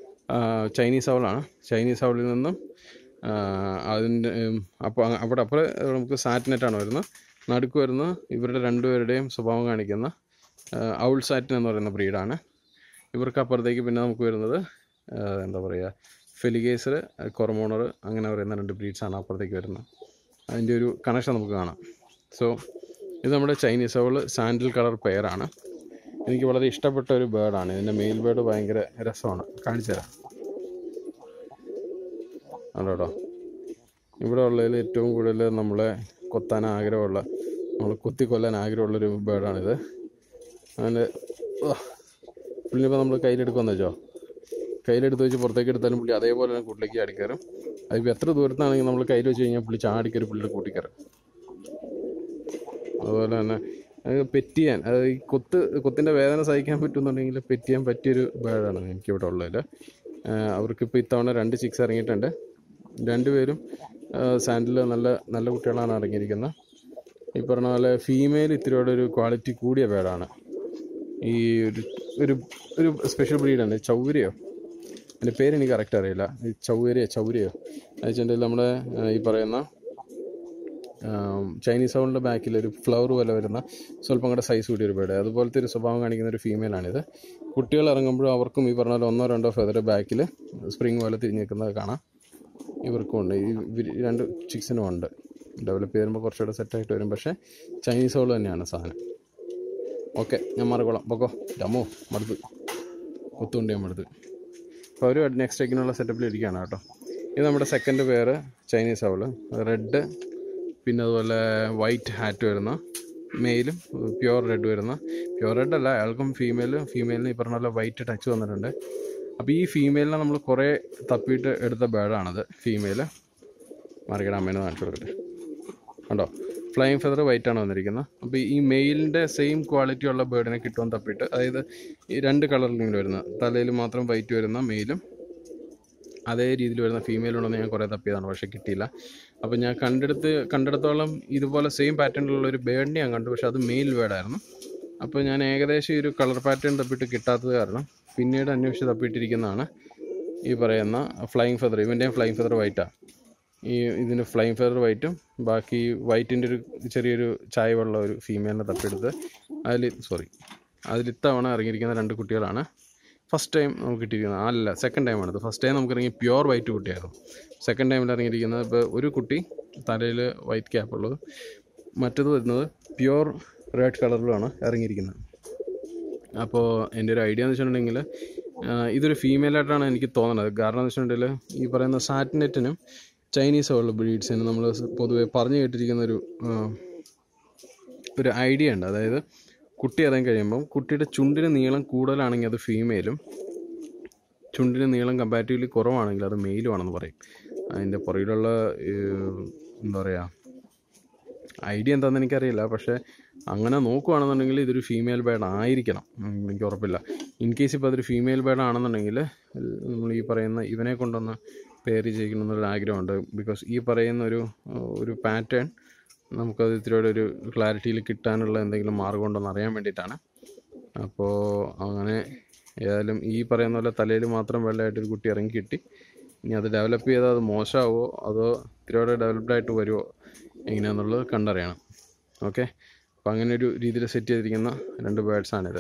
ചൈനീസ് അവളാണ് ചൈനീസ് അവളിൽ നിന്നും ആ, അതിൻ്റെ അപ്പോൾ അവിടെ അപ്പുറം നമുക്ക് സാറ്റിനെറ്റാണ് വരുന്നത് നടുക്ക് വരുന്ന ഇവരുടെ രണ്ടുപേരുടെയും സ്വഭാവം കാണിക്കുന്ന ഔൾ സാറ്റിൻ എന്ന് പറയുന്ന ബ്രീഡാണ് ഇവർക്ക് അപ്പുറത്തേക്ക് പിന്നെ നമുക്ക് വരുന്നത് ആ, എന്താ പറയുക ഫെലിഗേസർ കൊറമോണർ അങ്ങനെ പറയുന്ന രണ്ട് ബ്രീഡ്സാണ് അപ്പുറത്തേക്ക് വരുന്നത് അതിൻ്റെ ഒരു കണക്ഷൻ നമുക്ക് കാണാം സോ ഇത് നമ്മുടെ ചൈനീസ് അവൾ സാൻഡിൽ കളർ പെയറാണ് എനിക്ക് വളരെ ഇഷ്ടപ്പെട്ട ഒരു ബേർഡാണ് ഇതിൻ്റെ മെയിൽ ബേർഡ് ഭയങ്കര രസമാണ് കാണിച്ചു തരാം അതോട്ടോ ഇവിടെ ഉള്ളതിൽ ഏറ്റവും കൂടുതൽ നമ്മളെ കൊത്താൻ ആഗ്രഹമുള്ള നമ്മൾ കൊത്തി കൊല്ലാൻ ആഗ്രഹമുള്ളൊരു ബേർഡാണിത് അതിൻ്റെ പുള്ളിനിപ്പോൾ നമ്മൾ കയ്യിലെടുക്കുമെന്ന് വെച്ചോ കയ്യിലെടുത്ത് വെച്ച് പുറത്തേക്ക് എടുത്താലും പുള്ളി അതേപോലെ തന്നെ കൂട്ടിലേക്ക് ചാടിക്കയറും അതിപ്പോൾ എത്ര ദൂരത്താണെങ്കിൽ നമ്മൾ കയ്യിൽ വെച്ച് കഴിഞ്ഞാൽ പുള്ളി ചാടിക്കയറി പുള്ളിയുടെ കൂട്ടിക്കയറും അതുപോലെ തന്നെ അത് പെറ്റ് ചെയ്യാൻ അതായത് ഈ കൊത്ത് കൊത്തിൻ്റെ വേദന സഹിക്കാൻ പറ്റുന്നുണ്ടെങ്കിൽ പെറ്റ് ചെയ്യാൻ പറ്റിയൊരു ബേർഡാണ് എനിക്കിവിടെ ഉള്ളതിൽ അവർക്കിപ്പോൾ ഇത്തവണ രണ്ട് ചിക്സ് ഇറങ്ങിയിട്ടുണ്ട് രണ്ടുപേരും സാൻഡിൽ നല്ല നല്ല കുട്ടികളാണ് ഇറങ്ങിയിരിക്കുന്നത് ഈ പറഞ്ഞ പോലെ ഫീമെയിൽ ഇത്തിരിയോടെ ഒരു ക്വാളിറ്റി കൂടിയ ബേഡാണ് ഈ ഒരു ഒരു ഒരു സ്പെഷ്യൽ ബ്രീഡാണ് ചൗരയോ അതിൻ്റെ പേര് എനിക്ക് കറക്റ്റ് അറിയില്ല ഈ ചൗരയോ ചൗരയോ അത് വെച്ചിട്ടുണ്ടെങ്കിൽ നമ്മുടെ ആ, ഈ പറയുന്ന ആം, ചൈനീസ് സൗണ്ടിൻ്റെ ബാക്കിൽ ഒരു ഫ്ലവർ പോലെ വരുന്ന സ്വല്പം കൂടെ സൈസ് കൂടിയ ഒരു ബേഡ് അതുപോലത്തെ ഒരു സ്വഭാവം കാണിക്കുന്ന ഒരു ഫീമെയിലാണിത് കുട്ടികൾ ഇറങ്ങുമ്പോഴും അവർക്കും ഈ പറഞ്ഞ പോലെ ഒന്നോ രണ്ടോ ഫെദർ ബാക്കിൽ സ്പ്രിങ് പോലെ തിരിഞ്ഞ് നിൽക്കുന്നത് കാണാം ഇവർക്കും ഉണ്ട് ഈ ഇവര് രണ്ട് ചിക്സിനും ഉണ്ട് ഡെവലപ്പ് ചെയ്യുമ്പോൾ കുറച്ചുകൂടെ സെറ്റായിട്ട് വരും പക്ഷേ ചൈനീസ് സൗൾ തന്നെയാണ് സാധനം ഓക്കെ ഞാൻ മാറിക്കോളാം പൊക്കോ ഡമോ മടുത്ത് ഒത്തുകൊണ്ട് ഞാൻ മടുത്ത് അപ്പോൾ അവർ നെക്സ്റ്റ് ടെക്കിനുള്ള സെറ്റപ്പിൽ ഇരിക്കുകയാണ് കേട്ടോ ഇത് നമ്മുടെ സെക്കൻഡ് പേര് ചൈനീസ് അവള് റെഡ് പിന്നെ അതുപോലെ വൈറ്റ് ഹാറ്റ് വരുന്ന മെയിലും പ്യുവർ റെഡ് വരുന്ന പ്യുവർ റെഡ് അല്ല അയാൾക്കും ഫീമെയിലും ഫീമെയിലിന് ഈ പറഞ്ഞ പോലെ വൈറ്റ് ടച്ച് വന്നിട്ടുണ്ട് അപ്പോൾ ഈ ഫീമെയിലിനെ നമ്മൾ കുറേ തപ്പിയിട്ട് എടുത്ത ബേഡാണത് ഫീമെയിൽ മാർക്കറ്റ് അമ്മേനെ കാണിച്ചു കൊടുക്കട്ടെ കണ്ടോ ഫ്ലൈങ് ഫെദർ വൈറ്റ് ആണ് വന്നിരിക്കുന്നത് അപ്പോൾ ഈ മെയിലിൻ്റെ സെയിം ക്വാളിറ്റി ഉള്ള ബേർഡിനെ കിട്ടുമെന്ന് തപ്പിയിട്ട് അതായത് ഈ രണ്ട് കളറിലും വരുന്ന തലയിൽ മാത്രം വൈറ്റ് വരുന്ന മെയിലും അതേ രീതിയിൽ വരുന്ന ഫീമെയിൽ ഉണ്ടെന്ന് ഞാൻ കുറേ തപ്പിയതാണ് പക്ഷേ കിട്ടിയില്ല അപ്പോൾ ഞാൻ കണ്ടെടുത്ത് കണ്ടെടുത്തോളം ഇതുപോലെ സെയിം പാറ്റേണിലുള്ള ഒരു ബേഡിനെ ഞാൻ കണ്ടു പക്ഷേ അത് മെയിൽ ബേഡായിരുന്നു അപ്പോൾ ഞാൻ ഏകദേശം ഈ ഒരു കളർ പാറ്റേൺ തപ്പിയിട്ട് കിട്ടാത്തത് കാരണം പിന്നീട് അന്വേഷിച്ച് തപ്പിയിട്ടിരിക്കുന്നതാണ് ഈ പറയുന്ന ഫ്ലൈങ് ഫെദർ ഇവൻ്റെയും ഫ്ലൈങ് ഫെദർ വൈറ്റാണ് ഈ ഇതിന് ഫ്ലൈങ് ഫെദർ വൈറ്റും ബാക്കി വൈറ്റിൻ്റെ ഒരു ചെറിയൊരു ചായവുള്ള ഒരു ഫീമെയിലിനെ തപ്പിയെടുത്ത് അതിൽ സോറി അതിൽ ഇത്തവണ ഇറങ്ങിയിരിക്കുന്ന രണ്ട് കുട്ടികളാണ് ഫസ്റ്റ് ടൈം നമുക്ക് കിട്ടിയിരിക്കുന്നത് അല്ല സെക്കൻഡ് ടൈമാണിത് ഫസ്റ്റ് ടൈം നമുക്ക് ഇറങ്ങി പ്യുവർ വൈറ്റ് കുട്ടിയായിരുന്നു സെക്കൻഡ് ടൈമിൽ ഇറങ്ങിയിരിക്കുന്നത് ഇപ്പോൾ ഒരു കുട്ടി തലയിൽ വൈറ്റ് ക്യാപ്പ് ഉള്ളത് മറ്റത് വരുന്നത് പ്യുവർ റെഡ് കളറിലുമാണ് ഇറങ്ങിയിരിക്കുന്നത് അപ്പോൾ എൻ്റെ ഒരു ഐഡിയ എന്ന് വെച്ചിട്ടുണ്ടെങ്കിൽ ഇതൊരു ഫീമെയിലായിട്ടാണ് എനിക്ക് തോന്നുന്നത് കാരണം എന്ന് വെച്ചിട്ടുണ്ടെങ്കിൽ ഈ പറയുന്ന സാറ്റ്നെറ്റിനും ചൈനീസ് ഉള്ള ബ്രീഡ്സിനും നമ്മൾ പൊതുവെ പറഞ്ഞു കേട്ടിരിക്കുന്ന ഒരു ആ, ഒരു ഐഡിയ ഉണ്ട് അതായത് കുട്ടി ഇറങ്ങി കഴിയുമ്പം കുട്ടിയുടെ ചുണ്ടിന് നീളം കൂടുതലാണെങ്കിൽ അത് ഫീമെയിലും ചുണ്ടിന് നീളം കമ്പാരിറ്റീവ്ലി കുറവാണെങ്കിൽ അത് മെയിലും ആണെന്ന് പറയും അതിൻ്റെ പുറകിലുള്ള ഏഹ്, എന്താ പറയുക ഐഡിയ എന്താണെന്ന് എനിക്കറിയില്ല പക്ഷേ അങ്ങനെ നോക്കുവാണെന്നുണ്ടെങ്കിൽ ഇതൊരു ഫീമെയിൽ ബേഡ് ആയിരിക്കണം ഉം, എനിക്ക് ഉറപ്പില്ല ഇൻ കേസ് ഇപ്പോൾ അതൊരു ഫീമെയിൽ ബേഡ് ആണെന്നുണ്ടെങ്കിൽ നമ്മൾ ഈ പറയുന്ന ഇവനെ കൊണ്ടൊന്ന് പേര് ചെയ്യിക്കണം എന്നുള്ള ആഗ്രഹമുണ്ട് ബിക്കോസ് ഈ പറയുന്ന ഒരു ഏഹ്, ഒരു പാറ്റേൺ നമുക്കത് ഇത്തിരിയുടെ ഒരു ക്ലാരിറ്റിയിൽ കിട്ടാനുള്ള എന്തെങ്കിലും മാർഗം ഉണ്ടോയെന്ന് അറിയാൻ വേണ്ടിയിട്ടാണ് അപ്പോൾ അങ്ങനെ ഏതായാലും ഈ പറയുന്ന പോലെ തലയിൽ മാത്രം വെള്ളമായിട്ടൊരു കുട്ടി ഇറങ്ങി കിട്ടി ഇനി അത് ഡെവലപ്പ് ചെയ്താൽ അത് മോശമാവോ അതോ ഇത്തിരിയോടെ ഡെവലപ്ഡ് ആയിട്ട് വരുമോ എങ്ങനെയാണെന്നുള്ളത് കണ്ടറിയണം ഓക്കെ അപ്പോൾ അങ്ങനെ ഒരു രീതിയിൽ സെറ്റ് ചെയ്തിരിക്കുന്ന രണ്ട് ബേഡ്സാണിത്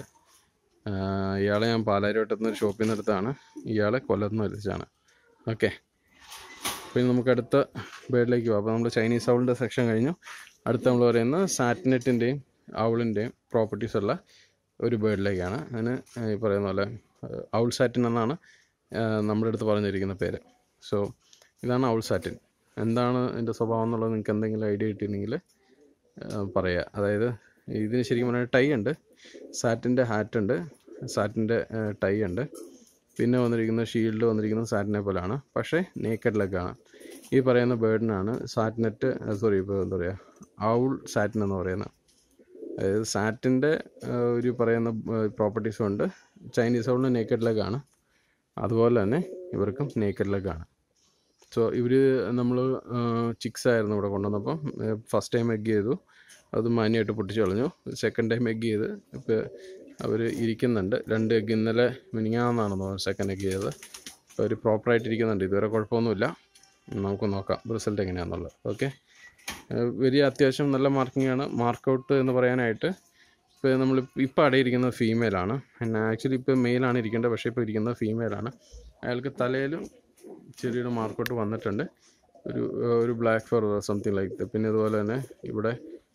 ഇയാളെ ഞാൻ പാലാരിവട്ടത്തു നിന്ന് ഒരു ഷോപ്പിൽ നിന്ന് എടുത്താണ് ഇയാളെ കൊല്ലത്ത് നിന്ന് വലിച്ചാണ് ഓക്കെ അപ്പോൾ ഇനി നമുക്ക് അടുത്ത ബേഡിലേക്ക് പോകാം അപ്പോൾ നമ്മൾ ചൈനീസ് ഔളിൻ്റെ സെക്ഷൻ കഴിഞ്ഞു അടുത്ത നമ്മൾ പറയുന്ന സാറ്റിനെറ്റിൻ്റെയും ഔളിൻ്റെയും പ്രോപ്പർട്ടീസ് ഉള്ള ഒരു ബേഡിലേക്കാണ് അതിന് ഈ പറയുന്ന പോലെ ഔൾ സാറ്റിൻ എന്നാണ് ആ, നമ്മുടെ അടുത്ത് പറഞ്ഞിരിക്കുന്ന പേര് സോ ഇതാണ് ഔൾ സാറ്റിൻ എന്താണ് ഇതിൻ്റെ സ്വഭാവം എന്നുള്ളത് നിങ്ങൾക്ക് എന്തെങ്കിലും ഐഡിയ കിട്ടിയിട്ടുണ്ടെങ്കിൽ പറയുക അതായത് ഇതിന് ശരിക്കും പറഞ്ഞാൽ ടൈ ഉണ്ട് സാറ്റിൻ്റെ ഹാറ്റ് ഉണ്ട് സാറ്റിൻ്റെ ടൈ ഉണ്ട് പിന്നെ വന്നിരിക്കുന്ന ഷീൽഡ് വന്നിരിക്കുന്നത് സാറ്റിനെ പോലെയാണ് പക്ഷേ നേക്കഡ് ലെഗാണ് ഈ പറയുന്ന ബേർഡിനാണ് സാറ്റിനെറ്റ് സോറി ഇപ്പോൾ എന്താ പറയുക ഔൾ സാറ്റിൻ എന്ന് പറയുന്നത് അതായത് സാറ്റിൻ്റെ ഒരു പറയുന്ന പ്രോപ്പർട്ടീസും ഉണ്ട് ചൈനീസ് ഔളിന് നേക്കഡ് ലെഗാണ് അതുപോലെ തന്നെ ഇവർക്കും നേക്കഡ് ലെഗാണ് സോ ഇവർ നമ്മൾ ചിക്സ് ആയിരുന്നു ഇവിടെ കൊണ്ടുവന്നപ്പം ഫസ്റ്റ് ടൈം എഗ് ചെയ്തു അത് മാന്യമായിട്ട് പൊട്ടിച്ച് കളഞ്ഞു സെക്കൻഡ് ടൈം എഗ് ചെയ്ത് ഇപ്പോൾ അവർ ഇരിക്കുന്നുണ്ട് രണ്ട് എഗ് ഇന്നലെ മിനിങ്ങാന്നാണ് തോന്നുന്നത് സെക്കൻഡ് എഗ് ചെയ്തത് അപ്പോൾ അവർ പ്രോപ്പറായിട്ട് ഇരിക്കുന്നുണ്ട് ഇതുവരെ കുഴപ്പമൊന്നുമില്ല നമുക്ക് നോക്കാം റിസൾട്ട് എങ്ങനെയാണെന്നുള്ളത് ഓക്കെ വലിയ അത്യാവശ്യം നല്ല മാർക്കിംഗ് ആണ് മാർക്കൗട്ട് എന്ന് പറയാനായിട്ട് ഇപ്പോൾ നമ്മൾ ഇപ്പോൾ അടയിരിക്കുന്നത് ഫീമെയിലാണ് പിന്നെ ആക്ച്വലി ഇപ്പോൾ മെയിലാണ് ഇരിക്കേണ്ടത് പക്ഷേ ഇപ്പോൾ ഇരിക്കുന്നത് ഫീമെയിലാണ് അയാൾക്ക് തലയിലും ചെറിയൊരു മാർക്കൗട്ട് വന്നിട്ടുണ്ട് ഒരു ഒരു ബ്ലാക്ക് ഫർ സംതിങ് ലൈക്ക് പിന്നെ ഇതുപോലെ തന്നെ ഇവിടെ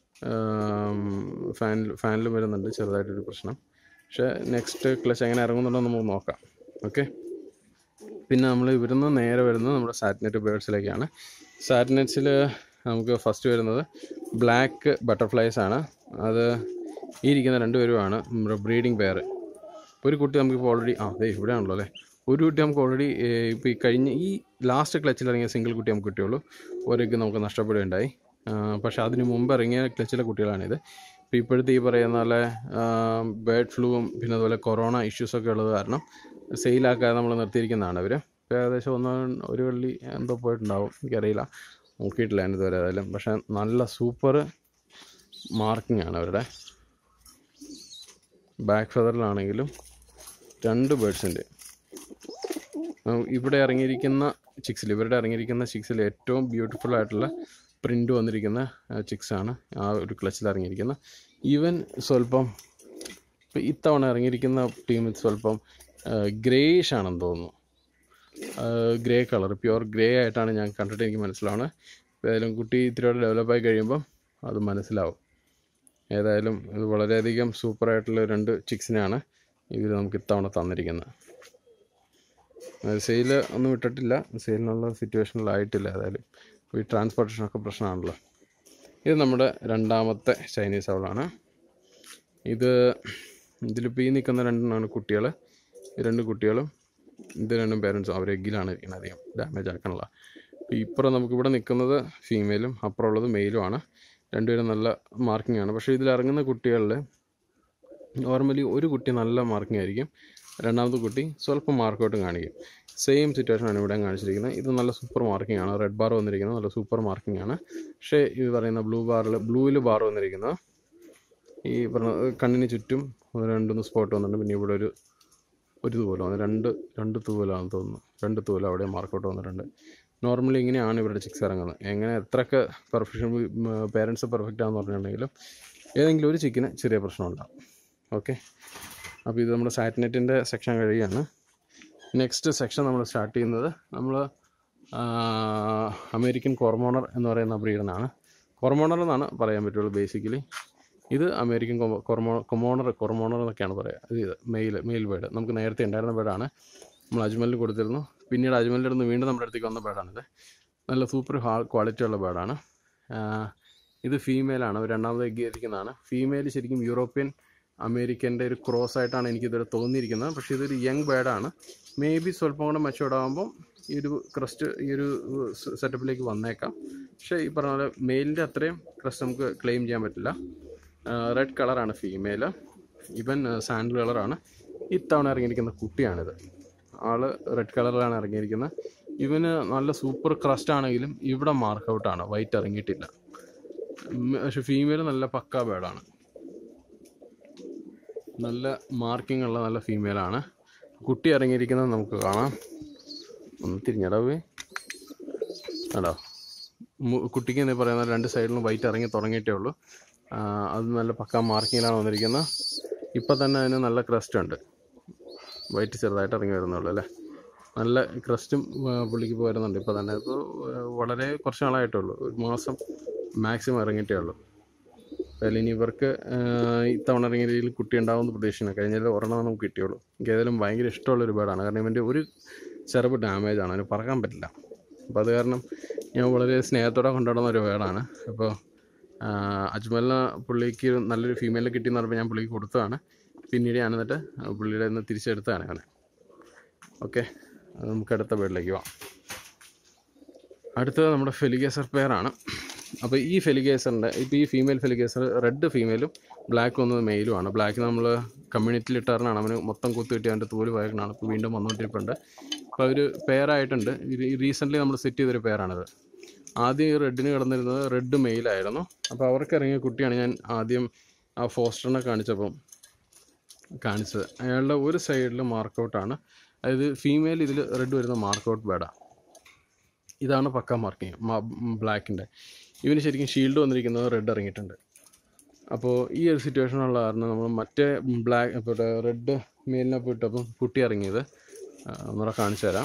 ഫാനിൽ ഫാനിലും വരുന്നുണ്ട് ചെറുതായിട്ടൊരു പ്രശ്നം പക്ഷേ നെക്സ്റ്റ് ക്ലച്ച് എങ്ങനെ ഇറങ്ങുന്നുണ്ടോ നമുക്ക് നോക്കാം ഓക്കെ പിന്നെ നമ്മൾ ഇവിടുന്ന് നേരെ വരുന്നത് നമ്മുടെ സാറ്റിനെറ്റ് ബേഡ്സിലേക്കാണ് സാറ്റിനെറ്റ്സിൽ നമുക്ക് ഫസ്റ്റ് വരുന്നത് ബ്ലാക്ക് ബട്ടർഫ്ലൈസ് ആണ് അത് ഈ ഇരിക്കുന്ന രണ്ടുപേരുമാണ് നമ്മുടെ ബ്രീഡിംഗ് പെയർ ഒരു കുട്ടി നമുക്കിപ്പോൾ ഓൾറെഡി ആ അതെ ഇവിടെ ആണല്ലോ അല്ലേ ഒരു കുട്ടി നമുക്ക് ഓൾറെഡി ഇപ്പോൾ ഈ കഴിഞ്ഞ ഈ ലാസ്റ്റ് ക്ലച്ചിൽ ഇറങ്ങിയ സിംഗിൾ കുട്ടി നമുക്ക് കിട്ടിയുള്ളൂ ഒരൊക്കെ നമുക്ക് നഷ്ടപ്പെടുകയുണ്ടായി ആ, പക്ഷേ അതിന് മുമ്പ് ഇറങ്ങിയ ക്ലച്ചിലെ കുട്ടികളാണിത് ഇപ്പോൾ ഇപ്പോഴത്തെ ഈ പറയുന്ന പോലെ ബേർഡ് ഫ്ലൂവും പിന്നെ അതുപോലെ കൊറോണ ഇഷ്യൂസൊക്കെ ഉള്ളത് കാരണം സെയിലാക്കാതെ നമ്മൾ നിർത്തിയിരിക്കുന്നതാണ് അവർ ഇപ്പോൾ ഏകദേശം ഒന്ന് ഒരു കള്ളി എന്തോ പോയിട്ടുണ്ടാവും എനിക്കറിയില്ല നോക്കിയിട്ടില്ല ഞാൻ ഇതുവരെ ഏതായാലും പക്ഷേ നല്ല സൂപ്പർ മാർക്കിംഗ് ആണ് അവരുടെ ബാക്ക് ഫെദറിലാണെങ്കിലും രണ്ട് ബേഡ്സിൻ്റെ ഇവിടെ ഇറങ്ങിയിരിക്കുന്ന ചിക്സിൽ ഇവരുടെ ഇറങ്ങിയിരിക്കുന്ന ചിക്സിൽ ഏറ്റവും ബ്യൂട്ടിഫുൾ ആയിട്ടുള്ള പ്രിൻ്റ് വന്നിരിക്കുന്ന ചിക്സ് ആണ് ആ ഒരു ക്ലച്ചിൽ ഇറങ്ങിയിരിക്കുന്നത് ഈവൻ സ്വല്പം ഇപ്പം ഇത്തവണ ഇറങ്ങിയിരിക്കുന്ന ടീമിൽ സ്വല്പം ഗ്രേയിഷ് ആണെന്ന് തോന്നുന്നു ഗ്രേ കളർ പ്യുവർ ഗ്രേ ആയിട്ടാണ് ഞാൻ കണ്ടിട്ട് എനിക്ക് മനസ്സിലാവുന്നത് ഏതായാലും കുട്ടി ഇത്തിരിയോടെ ഡെവലപ്പായി കഴിയുമ്പം അത് മനസ്സിലാവും ഏതായാലും ഇത് വളരെയധികം സൂപ്പറായിട്ടുള്ള രണ്ട് ചിക്സിനെയാണ് ഇവർ നമുക്ക് ഇത്തവണ തന്നിരിക്കുന്നത് സെയിൽ ഒന്നും ഇട്ടിട്ടില്ല സെയിലിനുള്ള സിറ്റുവേഷനിലായിട്ടില്ല ഏതായാലും ഈ ട്രാൻസ്പോർട്ടേഷനൊക്കെ പ്രശ്നമാണല്ലോ ഇത് നമ്മുടെ രണ്ടാമത്തെ ചൈനീസ് അവളാണ് ഇത് ഇതിലിപ്പോൾ ഈ നിൽക്കുന്ന രണ്ടെണ്ണമാണ് കുട്ടികൾ ഈ രണ്ട് കുട്ടികളും ഇത് രണ്ടും പേരൻസും അവർ എഗ്ഗിലാണ് ഇരിക്കുന്നത് അധികം ഡാമേജ് ആക്കാനുള്ള അപ്പോൾ ഇപ്പുറം നമുക്ക് ഇവിടെ നിൽക്കുന്നത് ഫീമെയിലും അപ്പുറമുള്ളത് മെയിലും ആണ് രണ്ടുപേരും നല്ല മാർക്കിംഗ് ആണ് പക്ഷേ ഇതിൽ ഇറങ്ങുന്ന കുട്ടികളിൽ നോർമലി ഒരു കുട്ടി നല്ല മാർക്കിംഗ് ആയിരിക്കും രണ്ടാമത്തെ കുട്ടി സ്വല്പം മാർക്കൗട്ട് കാണിക്കും സെയിം സിറ്റുവേഷൻ ആണ് ഇവിടെ കാണിച്ചിരിക്കുന്നത് ഇത് നല്ല സൂപ്പർ മാർക്കിംഗ് ആണ് റെഡ് ബാർ വന്നിരിക്കുന്നത് നല്ല സൂപ്പർ മാർക്കിംഗ് ആണ് പക്ഷേ ഇത് പറയുന്ന ബ്ലൂ ബാറിൽ ബ്ലൂവിൽ ബാർ വന്നിരിക്കുന്നത് ഈ പറഞ്ഞ കണ്ണിന് ചുറ്റും ഒന്ന് രണ്ടൊന്ന് സ്പോട്ട് വന്നിട്ടുണ്ട് പിന്നെ ഇവിടെ ഒരു ഒരു തൂവലം വന്നു രണ്ട് രണ്ട് തൂവലാണെന്ന് തോന്നുന്നു രണ്ട് തൂവലം അവിടെ മാർക്കൗട്ട് വന്നിട്ടുണ്ട് നോർമലി ഇങ്ങനെയാണ് ഇവരുടെ ചിക്സ് ഇറങ്ങുന്നത് എങ്ങനെ എത്രയൊക്കെ പെർഫെക്ഷൻ പേരൻസ് പെർഫെക്റ്റ് ആണെന്ന് പറഞ്ഞിട്ടുണ്ടെങ്കിലും ഏതെങ്കിലും ഒരു ചിക്കിന് ചെറിയ പ്രശ്നമുണ്ടാകും ഓക്കെ അപ്പോൾ ഇത് നമ്മുടെ സാറ്റനൈറ്റിൻ്റെ സെക്ഷൻ കഴിയാണ് നെക്സ്റ്റ് സെക്ഷൻ നമ്മൾ സ്റ്റാർട്ട് ചെയ്യുന്നത് നമ്മൾ അമേരിക്കൻ കോർമോണർ എന്ന് പറയുന്ന ബ്രീഡനാണ് കോർമോണർ എന്നാണ് പറയാൻ പറ്റുള്ളൂ ബേസിക്കലി ഇത് അമേരിക്കൻ കൊമോ കൊമോണർ കൊർമോണർ എന്നൊക്കെയാണ് പറയുക ഇത് മെയിൽ മെയിൽ ബേഡ് നമുക്ക് നേരത്തെ ഉണ്ടായിരുന്ന ബേഡാണ് നമ്മൾ അജ്മലിൽ കൊടുത്തിരുന്നു പിന്നീട് അജ്മലിൽ നിന്ന് വീണ്ടും നമ്മുടെ അടുത്തേക്ക് വന്ന ബേഡാണിത് നല്ല സൂപ്പർ ഹാ ക്വാളിറ്റി ഉള്ള ബേഡാണ് ഇത് ഫീമെയിലാണ് രണ്ടാമത് എഗ്ഗിയിരിക്കുന്നതാണ് ഫീമെയിൽ ശരിക്കും യൂറോപ്യൻ അമേരിക്കൻ്റെ ഒരു ക്രോസ് ആയിട്ടാണ് എനിക്കിതുവരെ തോന്നിയിരിക്കുന്നത് പക്ഷേ ഇതൊരു യങ് ബേഡാണ് മേ ബി സ്വല്പം കൂടെ മെച്ചുവേർഡ് ആകുമ്പം ഈ ഒരു ക്രസ്റ്റ് ഈ ഒരു സെറ്റപ്പിലേക്ക് വന്നേക്കാം പക്ഷേ ഈ പറഞ്ഞ പോലെ മെയിലിൻ്റെ അത്രയും ക്രസ്റ്റ് നമുക്ക് ക്ലെയിം ചെയ്യാൻ പറ്റില്ല റെഡ് കളറാണ് ഫീമെയിൽ ഇവൻ സാൻഡിൽ കളറാണ് ഇത്തവണ ഇറങ്ങിയിരിക്കുന്ന കുട്ടിയാണിത് ആള് റെഡ് കളറിലാണ് ഇറങ്ങിയിരിക്കുന്നത് ഇവന് നല്ല സൂപ്പർ ക്രസ്റ്റ് ആണെങ്കിലും ഇവിടെ മാർക്ക് ഔട്ടാണ് വൈറ്റ് ഇറങ്ങിയിട്ടില്ല ഉം, പക്ഷെ ഫീമെയിൽ നല്ല പക്ക ബേഡാണ് നല്ല മാർക്കിംഗ് ഉള്ള നല്ല ഫീമെയിലാണ് കുട്ടി ഇറങ്ങിയിരിക്കുന്നത് നമുക്ക് കാണാം ഒന്ന് തിരിഞ്ഞടാ പോയി കണ്ടോ മു- കുട്ടിക്ക് എന്ന് പറയുന്ന രണ്ട് സൈഡിലും വൈറ്റ് ഇറങ്ങി തുടങ്ങിയിട്ടേ ഉള്ളൂ ആ, അത് നല്ല പക്ക മാർക്കിങ്ങിലാണ് വന്നിരിക്കുന്നത് ഇപ്പം തന്നെ അതിന് നല്ല ക്രസ്റ്റ് ഉണ്ട് വൈറ്റ് ചെറുതായിട്ട് ഇറങ്ങി വരുന്നുള്ളൂ അല്ലേ നല്ല ക്രസ്റ്റും പുള്ളിക്ക് ഇപ്പോൾ വരുന്നുണ്ട് ഇപ്പോൾ തന്നെ ഇപ്പോൾ വളരെ കുറച്ച് നാളായിട്ടേ ഉള്ളൂ ഒരു മാസം മാക്സിമം ഇറങ്ങിയിട്ടേ ഉള്ളൂ അതിൽ ഇനി ഇവർക്ക് ആ, ഇത്തവണ ഇറങ്ങിയ രീതിയിൽ കുട്ടി ഉണ്ടാവുമെന്ന് പ്രതീക്ഷിക്കണം കഴിഞ്ഞതിൽ ഒരെണ്ണം നമുക്ക് കിട്ടിയുള്ളൂ എനിക്ക് ഏതായാലും ഭയങ്കര ഇഷ്ടമുള്ള ഒരു ബേഡാണ് കാരണം ഇവൻ്റെ ഒരു ചെറുപ്പ് ഡാമേജ് ആണ് അവന് പറക്കാൻ പറ്റില്ല അപ്പോൾ അത് കാരണം ഞാൻ വളരെ സ്നേഹത്തോടെ കൊണ്ടുനടന്ന ഒരു ബേഡാണ് അപ്പോൾ അജ്മലിന് പുള്ളിക്ക് നല്ലൊരു ഫീമെയിലിനെ കിട്ടിയെന്ന് പറഞ്ഞപ്പോൾ ഞാൻ പുള്ളിക്ക് കൊടുത്തതാണ് പിന്നീട് ഞാൻ എന്നിട്ട് പുള്ളിയുടെ നിന്ന് തിരിച്ചെടുത്തതാണ് അവനെ ഓക്കെ നമുക്ക് അടുത്ത ബേഡിലേക്ക് പോവാം അടുത്തത് നമ്മുടെ ഫെലിഗേസർ പെയറാണ് അപ്പോൾ ഈ ഫെലിഗേസറിൻ്റെ ഇപ്പോൾ ഈ ഫീമെയിൽ ഫെലിഗേസർ റെഡ് ഫീമെയിലും ബ്ലാക്ക് വന്നത് മെയിലുമാണ് ബ്ലാക്ക് നമ്മൾ കമ്മ്യൂണിറ്റിയിൽ ഇട്ടാറിനാണ് അവന് മൊത്തം കുത്തി കിട്ടി അവൻ്റെ തോല് വയക്കണാണ് ഇപ്പോൾ വീണ്ടും വന്നുകൊണ്ടിരിപ്പുണ്ട് അപ്പോൾ ഒരു പെയറായിട്ടുണ്ട് റീസെൻ്റ്ലി നമ്മൾ സെറ്റ് ചെയ്തൊരു പെയറാണിത് ആദ്യം ഈ റെഡിന് കിടന്നിരുന്നത് റെഡ് മെയിലായിരുന്നു അപ്പോൾ അവർക്ക് ഇറങ്ങിയ കുട്ടിയാണ് ഞാൻ ആദ്യം ആ ഫോസ്റ്ററിനെ കാണിച്ചപ്പം കാണിച്ചത് അയാളുടെ ഒരു സൈഡിൽ മാർക്കൗട്ടാണ് അതായത് ഫീമെയിൽ ഇതിൽ റെഡ് വരുന്ന മാർക്കൗട്ട് ബേഡാണ് ഇതാണ് പക്ക മാർക്കിങ് ബ്ലാക്കിൻ്റെ ഇവന് ശരിക്കും ഷീൽഡ് വന്നിരിക്കുന്നത് റെഡ് ഇറങ്ങിയിട്ടുണ്ട് അപ്പോൾ ഈ ഒരു സിറ്റുവേഷനുള്ള കാരണം നമ്മൾ മറ്റേ ബ്ലാക്ക് ഇപ്പോൾ റെഡ് മെയിലിനെ പോയിട്ടപ്പം കുട്ടി ഇറങ്ങിയത് ആ, ഒന്നുകൂടെ കാണിച്ചു തരാം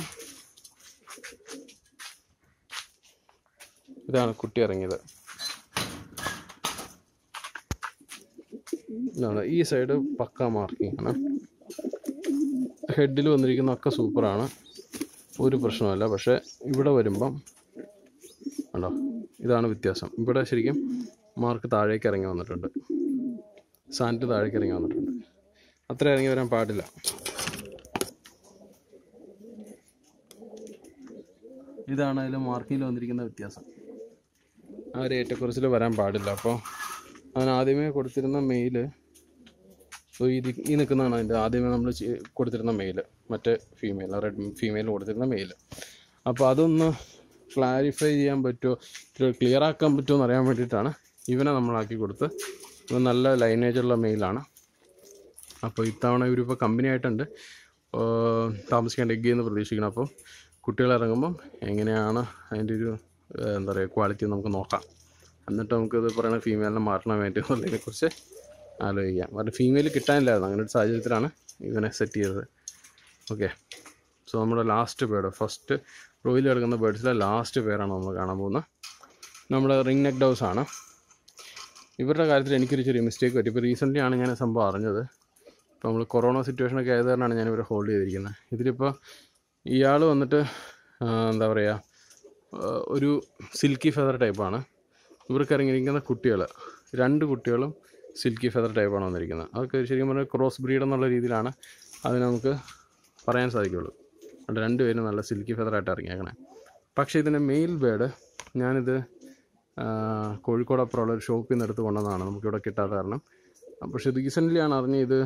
ഇതാണ് കുട്ടി ഇറങ്ങിയത് ഇതാണ് ഈ സൈഡ് പക്ക മാർക്കിംഗ് ആണ് ഹെഡിൽ വന്നിരിക്കുന്ന ഒക്കെ സൂപ്പറാണ് ഒരു പ്രശ്നമല്ല പക്ഷേ ഇവിടെ വരുമ്പം കണ്ടോ ഇതാണ് വ്യത്യാസം ഇവിടെ ശരിക്കും മാർക്ക് താഴേക്ക് ഇറങ്ങി വന്നിട്ടുണ്ട് സാൻഡ് താഴേക്ക് ഇറങ്ങി വന്നിട്ടുണ്ട് അത്ര ഇറങ്ങി വരാൻ പാടില്ല ഇതാണ് അതിൽ മാർക്കിൽ വന്നിരിക്കുന്ന വ്യത്യാസം ആ ഒരു ഏറ്റക്കുറച്ചിൽ വരാൻ പാടില്ല അപ്പോൾ അവൻ ആദ്യമേ കൊടുത്തിരുന്ന മെയിൽ ഇത് ഈ നിൽക്കുന്നതാണ് അതിൻ്റെ ആദ്യമേ നമ്മൾ കൊടുത്തിരുന്ന മെയിൽ മറ്റേ ഫീമെയിൽ റെഡ് ഫീമെയിൽ കൊടുത്തിരുന്ന മെയിൽ അപ്പോൾ അതൊന്ന് ക്ലാരിഫൈ ചെയ്യാൻ പറ്റുമോ ക്ലിയർ ആക്കാൻ പറ്റുമോ എന്ന് അറിയാൻ വേണ്ടിയിട്ടാണ് ഇവനെ നമ്മളാക്കി കൊടുത്ത് ഇവൻ നല്ല ലൈനേജുള്ള മെയിലാണ് അപ്പോൾ ഇത്തവണ ഇവരിപ്പോൾ കമ്പനി ആയിട്ടുണ്ട് ഏർ താമസിക്കാൻ എഗ് എന്ന് പ്രതീക്ഷിക്കണം അപ്പം കുട്ടികൾ ഇറങ്ങുമ്പം എങ്ങനെയാണ് അതിൻ്റെ ഒരു ഏർ എന്താ പറയുക ക്വാളിറ്റി നമുക്ക് നോക്കാം എന്നിട്ട് നമുക്കിത് പറയുന്ന ഫീമെയിലിനെ മാറ്റണം വേണ്ടി എന്നുള്ളതിനെക്കുറിച്ച് ആലോചിക്കാം കാരണം ഫീമെയിൽ കിട്ടാനില്ലായിരുന്നു അങ്ങനെ ഒരു സാഹചര്യത്തിലാണ് ഇവനെ സെറ്റ് ചെയ്തത് ഓക്കെ സോ നമ്മുടെ ലാസ്റ്റ് ബേർഡ് ഫസ്റ്റ് റോയിൽ കിടക്കുന്ന ബേർഡ്സിലെ ലാസ്റ്റ് പേരാണ് നമ്മൾ കാണാൻ പോകുന്നത് നമ്മുടെ റിംഗ് നെക്ക് ഡൗസ് ആണ് ഇവരുടെ കാര്യത്തിൽ എനിക്കൊരു ചെറിയ മിസ്റ്റേക്ക് പറ്റി ഇപ്പോൾ റീസെൻ്റ്ലി ആണ് ഞാൻ സംഭവം അറിഞ്ഞത് ഇപ്പോൾ നമ്മൾ കൊറോണ സിറ്റുവേഷനൊക്കെ ആയത് കാരണമാണ് ഞാൻ ഇവരെ ഹോൾഡ് ചെയ്തിരിക്കുന്നത് ഇതിലിപ്പോൾ ഇയാൾ വന്നിട്ട് ആ, എന്താ പറയുക ആ, ഒരു സിൽക്കി ഫെദർ ടൈപ്പാണ് ഇവർക്ക് ഇറങ്ങിയിരിക്കുന്ന കുട്ടികൾ രണ്ട് കുട്ടികളും സിൽക്കി ഫെദർ ടൈപ്പാണ് വന്നിരിക്കുന്നത് അതൊക്കെ ശരിക്കും പറഞ്ഞാൽ ക്രോസ് ബ്രീഡ് എന്നുള്ള രീതിയിലാണ് അതിന് നമുക്ക് പറയാൻ സാധിക്കുള്ളൂ അതുകൊണ്ട് രണ്ടുപേരും നല്ല സിൽക്കി ഫെദറായിട്ട് ഇറങ്ങിയേക്കണേ പക്ഷേ ഇതിൻ്റെ മെയിൽ ബേഡ് ഞാനിത് ആ, കോഴിക്കോട് അപ്പുറമുള്ള ഒരു ഷോപ്പിൽ നിന്ന് എടുത്ത് കൊണ്ടുവന്നതാണ് നമുക്കിവിടെ കിട്ടാത്ത കാരണം ആ, പക്ഷേ റീസെൻ്റ്ലി ആണ് അറിഞ്ഞ് ഇത്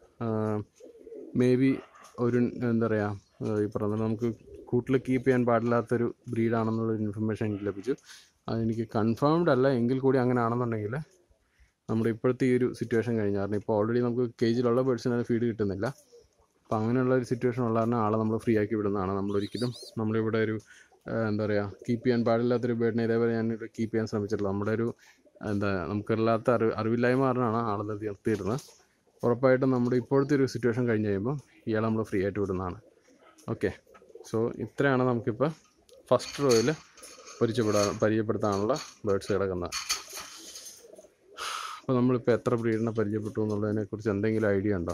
മേ ബി ഒരു എന്താ പറയുക ഈ പറഞ്ഞ നമുക്ക് കൂട്ടിൽ കീപ്പ് ചെയ്യാൻ പാടില്ലാത്തൊരു ബ്രീഡാണെന്നുള്ളൊരു ഇൻഫർമേഷൻ എനിക്ക് ലഭിച്ചു അതെനിക്ക് കൺഫേംഡ് അല്ല എങ്കിൽ കൂടി അങ്ങനെ ആണെന്നുണ്ടെങ്കിൽ നമ്മുടെ ഇപ്പോഴത്തെ ഈ ഒരു സിറ്റുവേഷൻ കഴിഞ്ഞാൽ കാരണം ഇപ്പോൾ ഓൾറെഡി നമുക്ക് കേജിലുള്ള ബേഡ്സിന് ഫീഡ് കിട്ടുന്നില്ല അപ്പോൾ അങ്ങനെയുള്ള ഒരു സിറ്റുവേഷൻ ഉള്ള കാരണം ആളെ നമ്മൾ ഫ്രീ ആക്കി വിടുന്നതാണ് നമ്മളൊരിക്കലും നമ്മളിവിടെ ഒരു ആ, എന്താ പറയുക കീപ്പ് ചെയ്യാൻ പാടില്ലാത്തൊരു ബേഡിനെ ഇതേപോലെ ഞാനിവിടെ കീപ്പ് ചെയ്യാൻ ശ്രമിച്ചിട്ടില്ല നമ്മുടെ ഒരു എന്താ നമുക്കില്ലാത്ത അറിവ് അറിവില്ലായ്മ കാരണമാണ് ആളെ നിർത്തി നിർത്തിയിരുന്നത് ഉറപ്പായിട്ടും നമ്മുടെ ഇപ്പോഴത്തെ ഒരു സിറ്റുവേഷൻ കഴിഞ്ഞ് കഴിയുമ്പോൾ ഇയാളെ നമ്മൾ ഫ്രീ ആയിട്ട് വിടുന്നതാണ് ഓക്കെ സോ ഇത്രയാണ് നമുക്കിപ്പോൾ ഫസ്റ്റ് റോയിൽ പരിചയപ്പെടാൻ പരിചയപ്പെടുത്താനുള്ള ബേഡ്സ് കിടക്കുന്നത് അപ്പോൾ നമ്മളിപ്പോൾ എത്ര ബ്രീഡിനെ പരിചയപ്പെട്ടു എന്നുള്ളതിനെക്കുറിച്ച് എന്തെങ്കിലും ഐഡിയ ഉണ്ടോ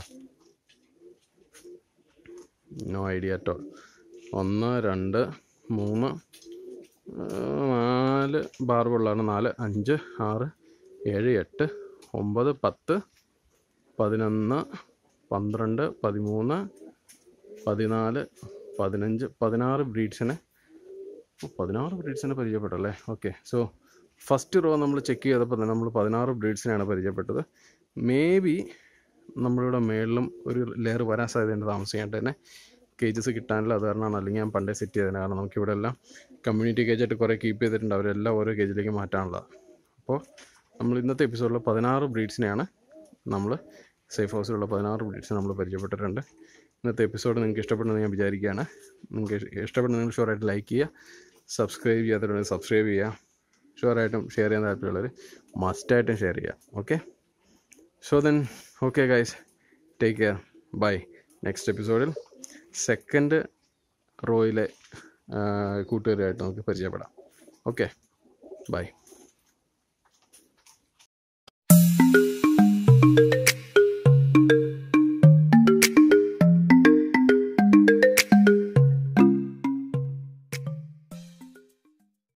നോ ഐഡിയ അറ്റ് ഓൾ ഒന്ന് രണ്ട് മൂന്ന് ആ, നാല് ബാർബുള്ളാണ് നാല് അഞ്ച് ആറ് ഏഴ് എട്ട് ഒമ്പത് പത്ത് പതിനൊന്ന് പന്ത്രണ്ട് പതിമൂന്ന് പതിനാല് പതിനഞ്ച് പതിനാറ് ബ്രീഡ്സിനെ ഓ, പതിനാറ് ബ്രീഡ്സിനെ പരിചയപ്പെട്ടല്ലേ ഓക്കെ സോ ഫസ്റ്റ് റോ നമ്മൾ ചെക്ക് ചെയ്തപ്പോൾ തന്നെ നമ്മൾ പതിനാറ് ബ്രീഡ്സിനെയാണ് പരിചയപ്പെട്ടത് മേ ബി നമ്മളിവിടെ മേളിലും ഒരു ലെയർ വരാൻ സാധ്യതയുണ്ട് താമസിക്കാണ്ട് തന്നെ കേജസ് കിട്ടാനില്ല അത് കാരണമാണ് അല്ലെങ്കിൽ ഞാൻ പണ്ടേ സെറ്റ് ചെയ്തതിന് കാരണം നമുക്കിവിടെ എല്ലാം കമ്മ്യൂണിറ്റി കേജായിട്ട് കുറേ കീപ്പ് ചെയ്തിട്ടുണ്ട് അവരെല്ലാം ഓരോ കേജിലേക്ക് മാറ്റാനുള്ളത് അപ്പോൾ നമ്മൾ ഇന്നത്തെ എപ്പിസോഡിൽ പതിനാറ് ബ്രീഡ്സിനെയാണ് നമ്മൾ സേഫ് ഹൗസിലുള്ള പതിനാറ് ബ്രീഡ്സിനെ നമ്മൾ പരിചയപ്പെട്ടിട്ടുണ്ട് ഇന്നത്തെ എപ്പിസോഡ് നിങ്ങൾക്ക് ഇഷ്ടപ്പെടുമെന്ന് ഞാൻ വിചാരിക്കുകയാണ് നിങ്ങൾക്ക് ഇഷ്- ഇഷ്ടപ്പെടുന്ന നിങ്ങൾ ഷുവറായിട്ട് ലൈക്ക് ചെയ്യുക സബ്സ്ക്രൈബ് ചെയ്യാത്തവരുണ്ടെങ്കിൽ സബ്സ്ക്രൈബ് ചെയ്യുക ഷുവറായിട്ടും ഷെയർ ചെയ്യാൻ താല്പര്യമുള്ളവർ മസ്റ്റായിട്ടും ഷെയർ ചെയ്യുക okay so then okay guys take care bye next എപ്പിസോഡിൽ സെക്കൻഡ് റോയിലെ കൂട്ടുകാരുമായിട്ട് നമുക്ക് പരിചയപ്പെടാം ഓക്കെ ബൈ